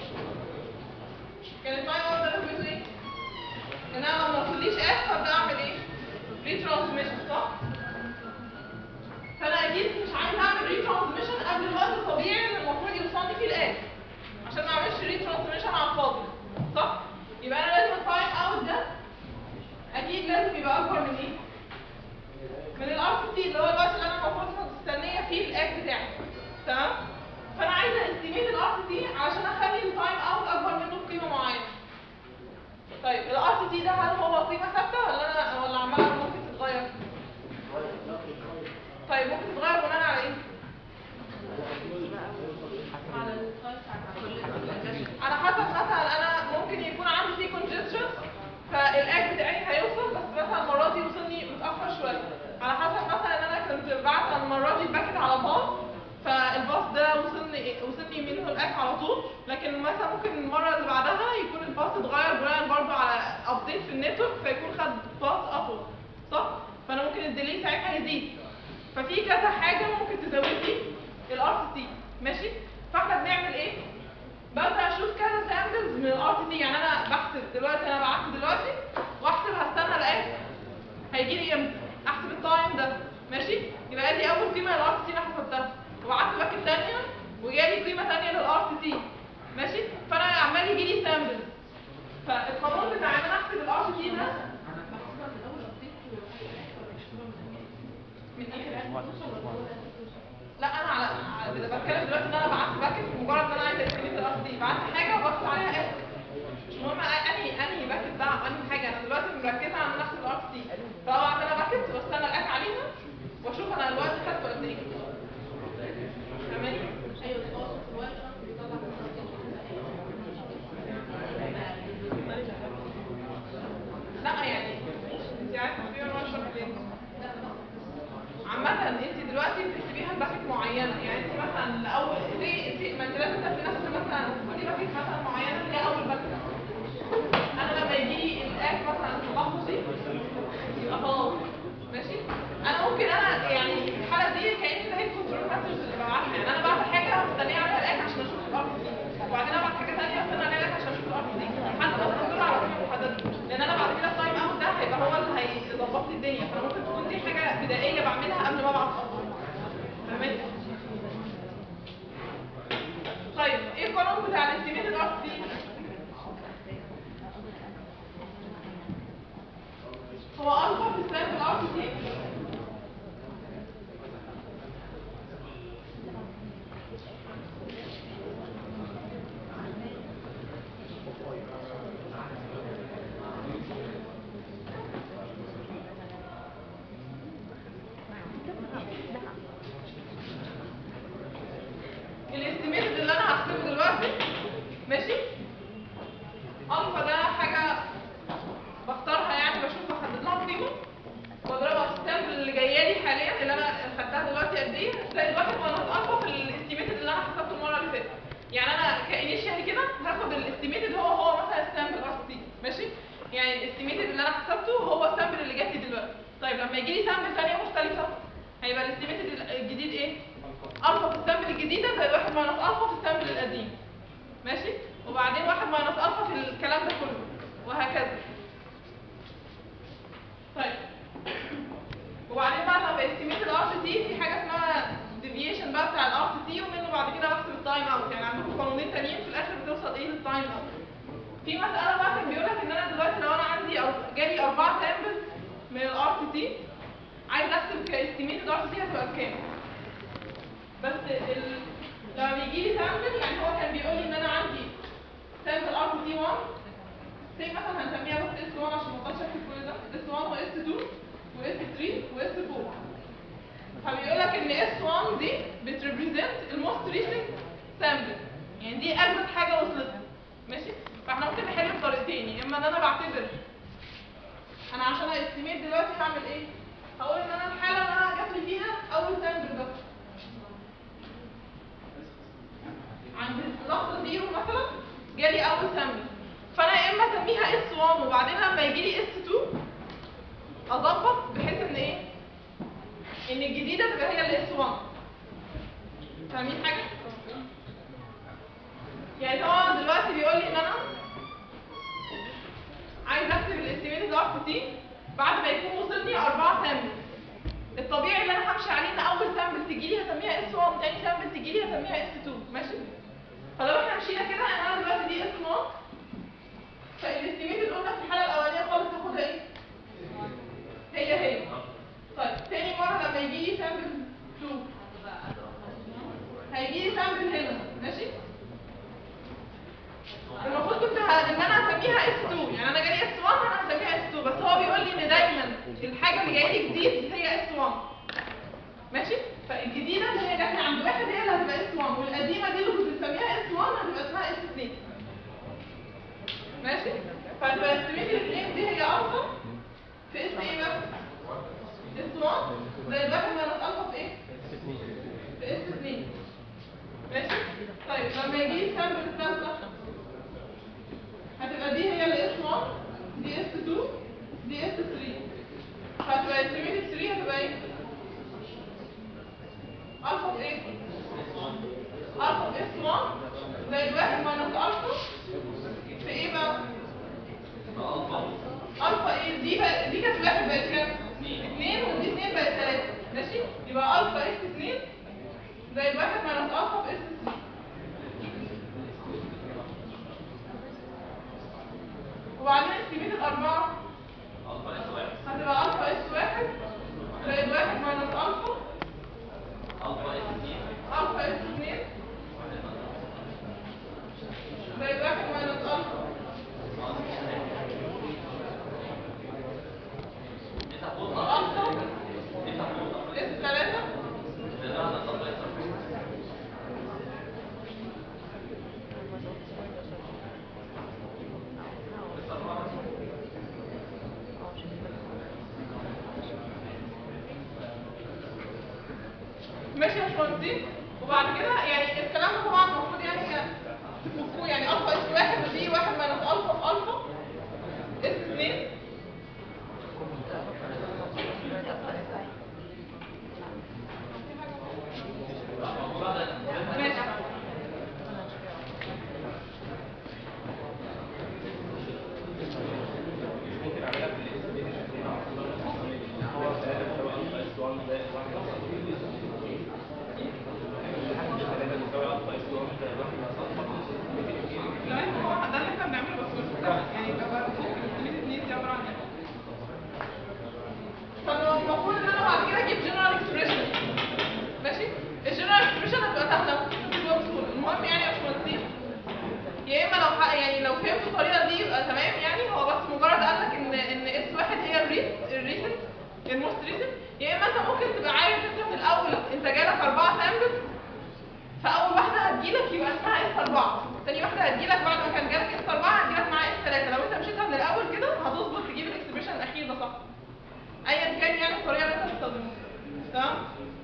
كان التايم اوت ده لازمته ايه ان انا لما وصليش اف هبدا اعمل ايه ري ترانسميشن صح فانا اكيد مش عايز اعمل ري ترانسميشن قبل الوقت الطبيعي اللي المفروض يوصلني فيه الاف عشان ما اعملش ري ترانسميشن على الفاضي صح يبقى انا لازم التايم اوت ده اكيد لازم يبقى اكبر من ايه من الار سي اللي هو الوقت اللي انا المفروض مستنيه فيه الاك بتاعي تمام فانا عايزه استيميت الار سي علشان اخلي التايم اوت اكبر منه بقيمه معينه طيب الار سي ده هل هو قيمه ثابته ولا انا ولا عماله ممكن تتغير طيب ممكن تتغير بناء على ايه على حسب مثلا انا ممكن يكون عندي فيه congestion فالاج بتاعي هيوصل بس مثلا المره دي وصلني متاخر شويه على حسب مثلا ان انا كنت بعت المره دي الباكت على باص فالباص ده وصلني وصلني منه الاج على طول لكن مثلا ممكن المره اللي بعدها يكون الباص اتغير بناء برضه على ابديت في النتورك فيكون خد باص اطول صح فانا ممكن الديلي ساعتها يزيد ففي كذا حاجه ممكن تزود لي الار سي ماشي فاحنا بنعمل ايه ببدا اشوف كذا سامبلز من الار تي يعني انا بحسب دلوقتي انا بعت دلوقتي واحسب هستنى الاقي هيجي لي امتى احسب التايم ده ماشي يبقى دي اول قيمه للار تي انا حسبتها وبعت باك الثانيه وجالي قيمه ثانيه للار تي ماشي فانا عمال يجي لي سامبلز فالقانون بتاع ان انا احسب الار تي ده من ايه لا انا على على- اللي بتكلم دلوقتي ان انا بعت باكت مجرد ان انا عايزه استفيد الار تي بعت حاجه وباخد عليها اسم مش مهم انهي انهي باكت ده انهي حاجه انا دلوقتي مركزه على ان انا احسب الار تي فبعت انا باكت واستنى الاك عليها واشوف انا الوقت خدته قد ايه فاهماني؟ لا يعني انت عارفه في ولا اشرح ليه عامة انت دلوقتي بتحسبيها لباكت معينة يعني انت مثلا لأول ليه انت ما انت لازم تاخدي نفس مثلا خدي باكت مثلا معينة اللي هي أول باكت أنا لما يجي لي الآك مثلا تلخصي يبقى خلاص ماشي أنا ممكن أنا يعني في الحالة دي كأني زي الكنترول ماترز اللي ببعتها يعني أنا بعمل حاجة مستنية عليها الآك عشان أشوف الأرض دي وبعدين أبعت حاجة تانية مستنية عليها الآك عشان أشوف الأرض دي لحد ما أوصل على قيمة محددة لأن أنا بعد كده التايم أوت ده هيبقى هو اللي هيظبط لي الدنيا فأنا ممكن تكون دي حاجة بدائية بعملها قبل ما أبعت أصلا فاهماني؟ طيب ايه القانون بتاع الاستيميتد ار دي؟ هو الفا في السامبل ار دي الاستيميتد اللي انا هحسبه دلوقتي ماشي الفا ده حاجه بختارها يعني بشوف بحدد لها قيمه واضربها في السامبل اللي جايه لي حاليا اللي انا خدتها دلوقتي قد ايه زائد واحد وانا الفا في الاستيميتد اللي انا حسبته المره اللي فاتت يعني انا كانيشيال كده هاخد الاستيميتد هو هو مثلا السامبل ار سي ماشي يعني الاستيميتد اللي انا حسبته هو السامبل اللي جات لي دلوقتي طيب لما يجي لي سامبل ثانيه مختلفه هيبقى الاستيميتد الجديد ايه الفا في السامبل الجديده زائد واحد ماينس الفا في السامبل القديم ماشي وبعدين واحد ماينس الفا في الكلام ده كله وهكذا طيب وبعدين بعد ما بستيميت الار تي في حاجه اسمها ديفيشن بقى بتاع الار تي ومنه بعد كده بحسب التايم اوت يعني عندكم قانونين تانيين في الاخر بتوصل ايه للتايم اوت في مساله بقى كان بيقول لك ان انا دلوقتي لو انا عندي او جالي اربعه سامبلز من الار تي عايز احسب كاستيميت الار تي هتبقى بكام بس ال... لما بيجي لي سامبل يعني هو كان بيقول لي ان انا عندي سامبل ار تي 1 زي مثلا هنسميها بس اس 1 عشان ما اقدرش اكتب كل ده اس 1 واس 2 واس 3 واس 4 فبيقول لك ان اس 1 دي بتريبريزنت الموست ريسنت سامبل يعني دي اجمد حاجه وصلتها ماشي فاحنا ممكن نحل بطريقتين يا اما ان انا بعتبر انا عشان استيميت دلوقتي هعمل ايه هقول ان انا الحاله اللي انا جات لي فيها اول سامبل بس عند اللحظه زيرو مثلا جالي اول سامبل فانا يا اما اسميها اس 1 وبعدين لما يجي لي اس 2 اظبط بحيث ان ايه ان الجديده تبقى هي الاس 1 فاهمين حاجه يعني هو دلوقتي بيقول لي ان انا عايز اكتب الاستيميتد ار تي بعد ما يكون وصلني اربعه سامبل الطبيعي اللي انا همشي عليه ان اول سامبل تجي لي هسميها اس 1 تاني سامبل تجي لي هسميها اس 2 ماشي فلو احنا مشينا كده انا دلوقتي دي اس 1 فالاستيميتد قلنا في الحاله الاولانيه خالص هاخدها ايه هي هي طيب تاني مره لما يجي لي سامبل 2 هيجي لي سامبل هنا ماشي المفروض كنت ه- ان انا هسميها اس 2 يعني انا جالي اس 1 انا هسميها اس 2 بس هو بيقول لي ان دايما الحاجه اللي جايه لي جديد هي اس 1 ماشي فالجديده اللي هي جات لي عند واحد هي اللي هتبقى اس 1 والقديمه دي اللي كنت بسميها اس 1 هتبقى اسمها اس 2 ماشي فهتبقى استيميت الاثنين دي هي الفا في اس ايه بقى اس 1 زائد واحد ماينس الفا في ايه في اس 2 ماشي طيب لما يجي لي السامبل الثالثه هتبقى دي هي الاس 1 دي اس 2 دي اس 3 فهتبقى استيميت 3 هتبقى ايه الفا في ايه الفا في اس 1 زائد واحد ماينس الفا في ايه بقى الفا ايه دي بقى دي كانت واحد بقت كام اثنين ودي اثنين بقت ثلاثة ماشي يبقى الفا اس اثنين زائد واحد ماينس الفا في اس 3 ماشي يا باشمهندسين وبعد كده يعني الكلام ده طبعا المفروض يعني تفكوه يعني الفا اس واحد ودي واحد ماينس الفا في الفا اس اتنين ماشي لا هو ده اللي احنا بنعمله بس مش مكمل. يعني لو فوق الاستيميت اتنين دي عباره عن ايه؟ فانا المفروض ان انا بعد كده اجيب جنرال اكسبريشن ماشي الجنرال اكسبريشن هتبقى سهله ممكن بسهوله المهم يعني يا باشمهندسين يا اما لو ح- يعني لو فهمت الطريقه دي يبقى تمام يعني هو بس مجرد قال لك ان ان اس واحد هي الريس الريسنت الموست ريسنت يا اما انت ممكن تبقى عارف انت من الاول انت جالك اربعه سامبلز فاول واحده هتجيلك يبقى اسمها اس 4 تاني واحده هتجيلك بعد ما كان جالك اس 4 هتجيلك معاها اس 3 لو انت مشيتها من الاول كده هتظبط تجيب الاكسبريشن الاخير ده صح ايا كان يعني الطريقه اللي انت بتستخدمها تمام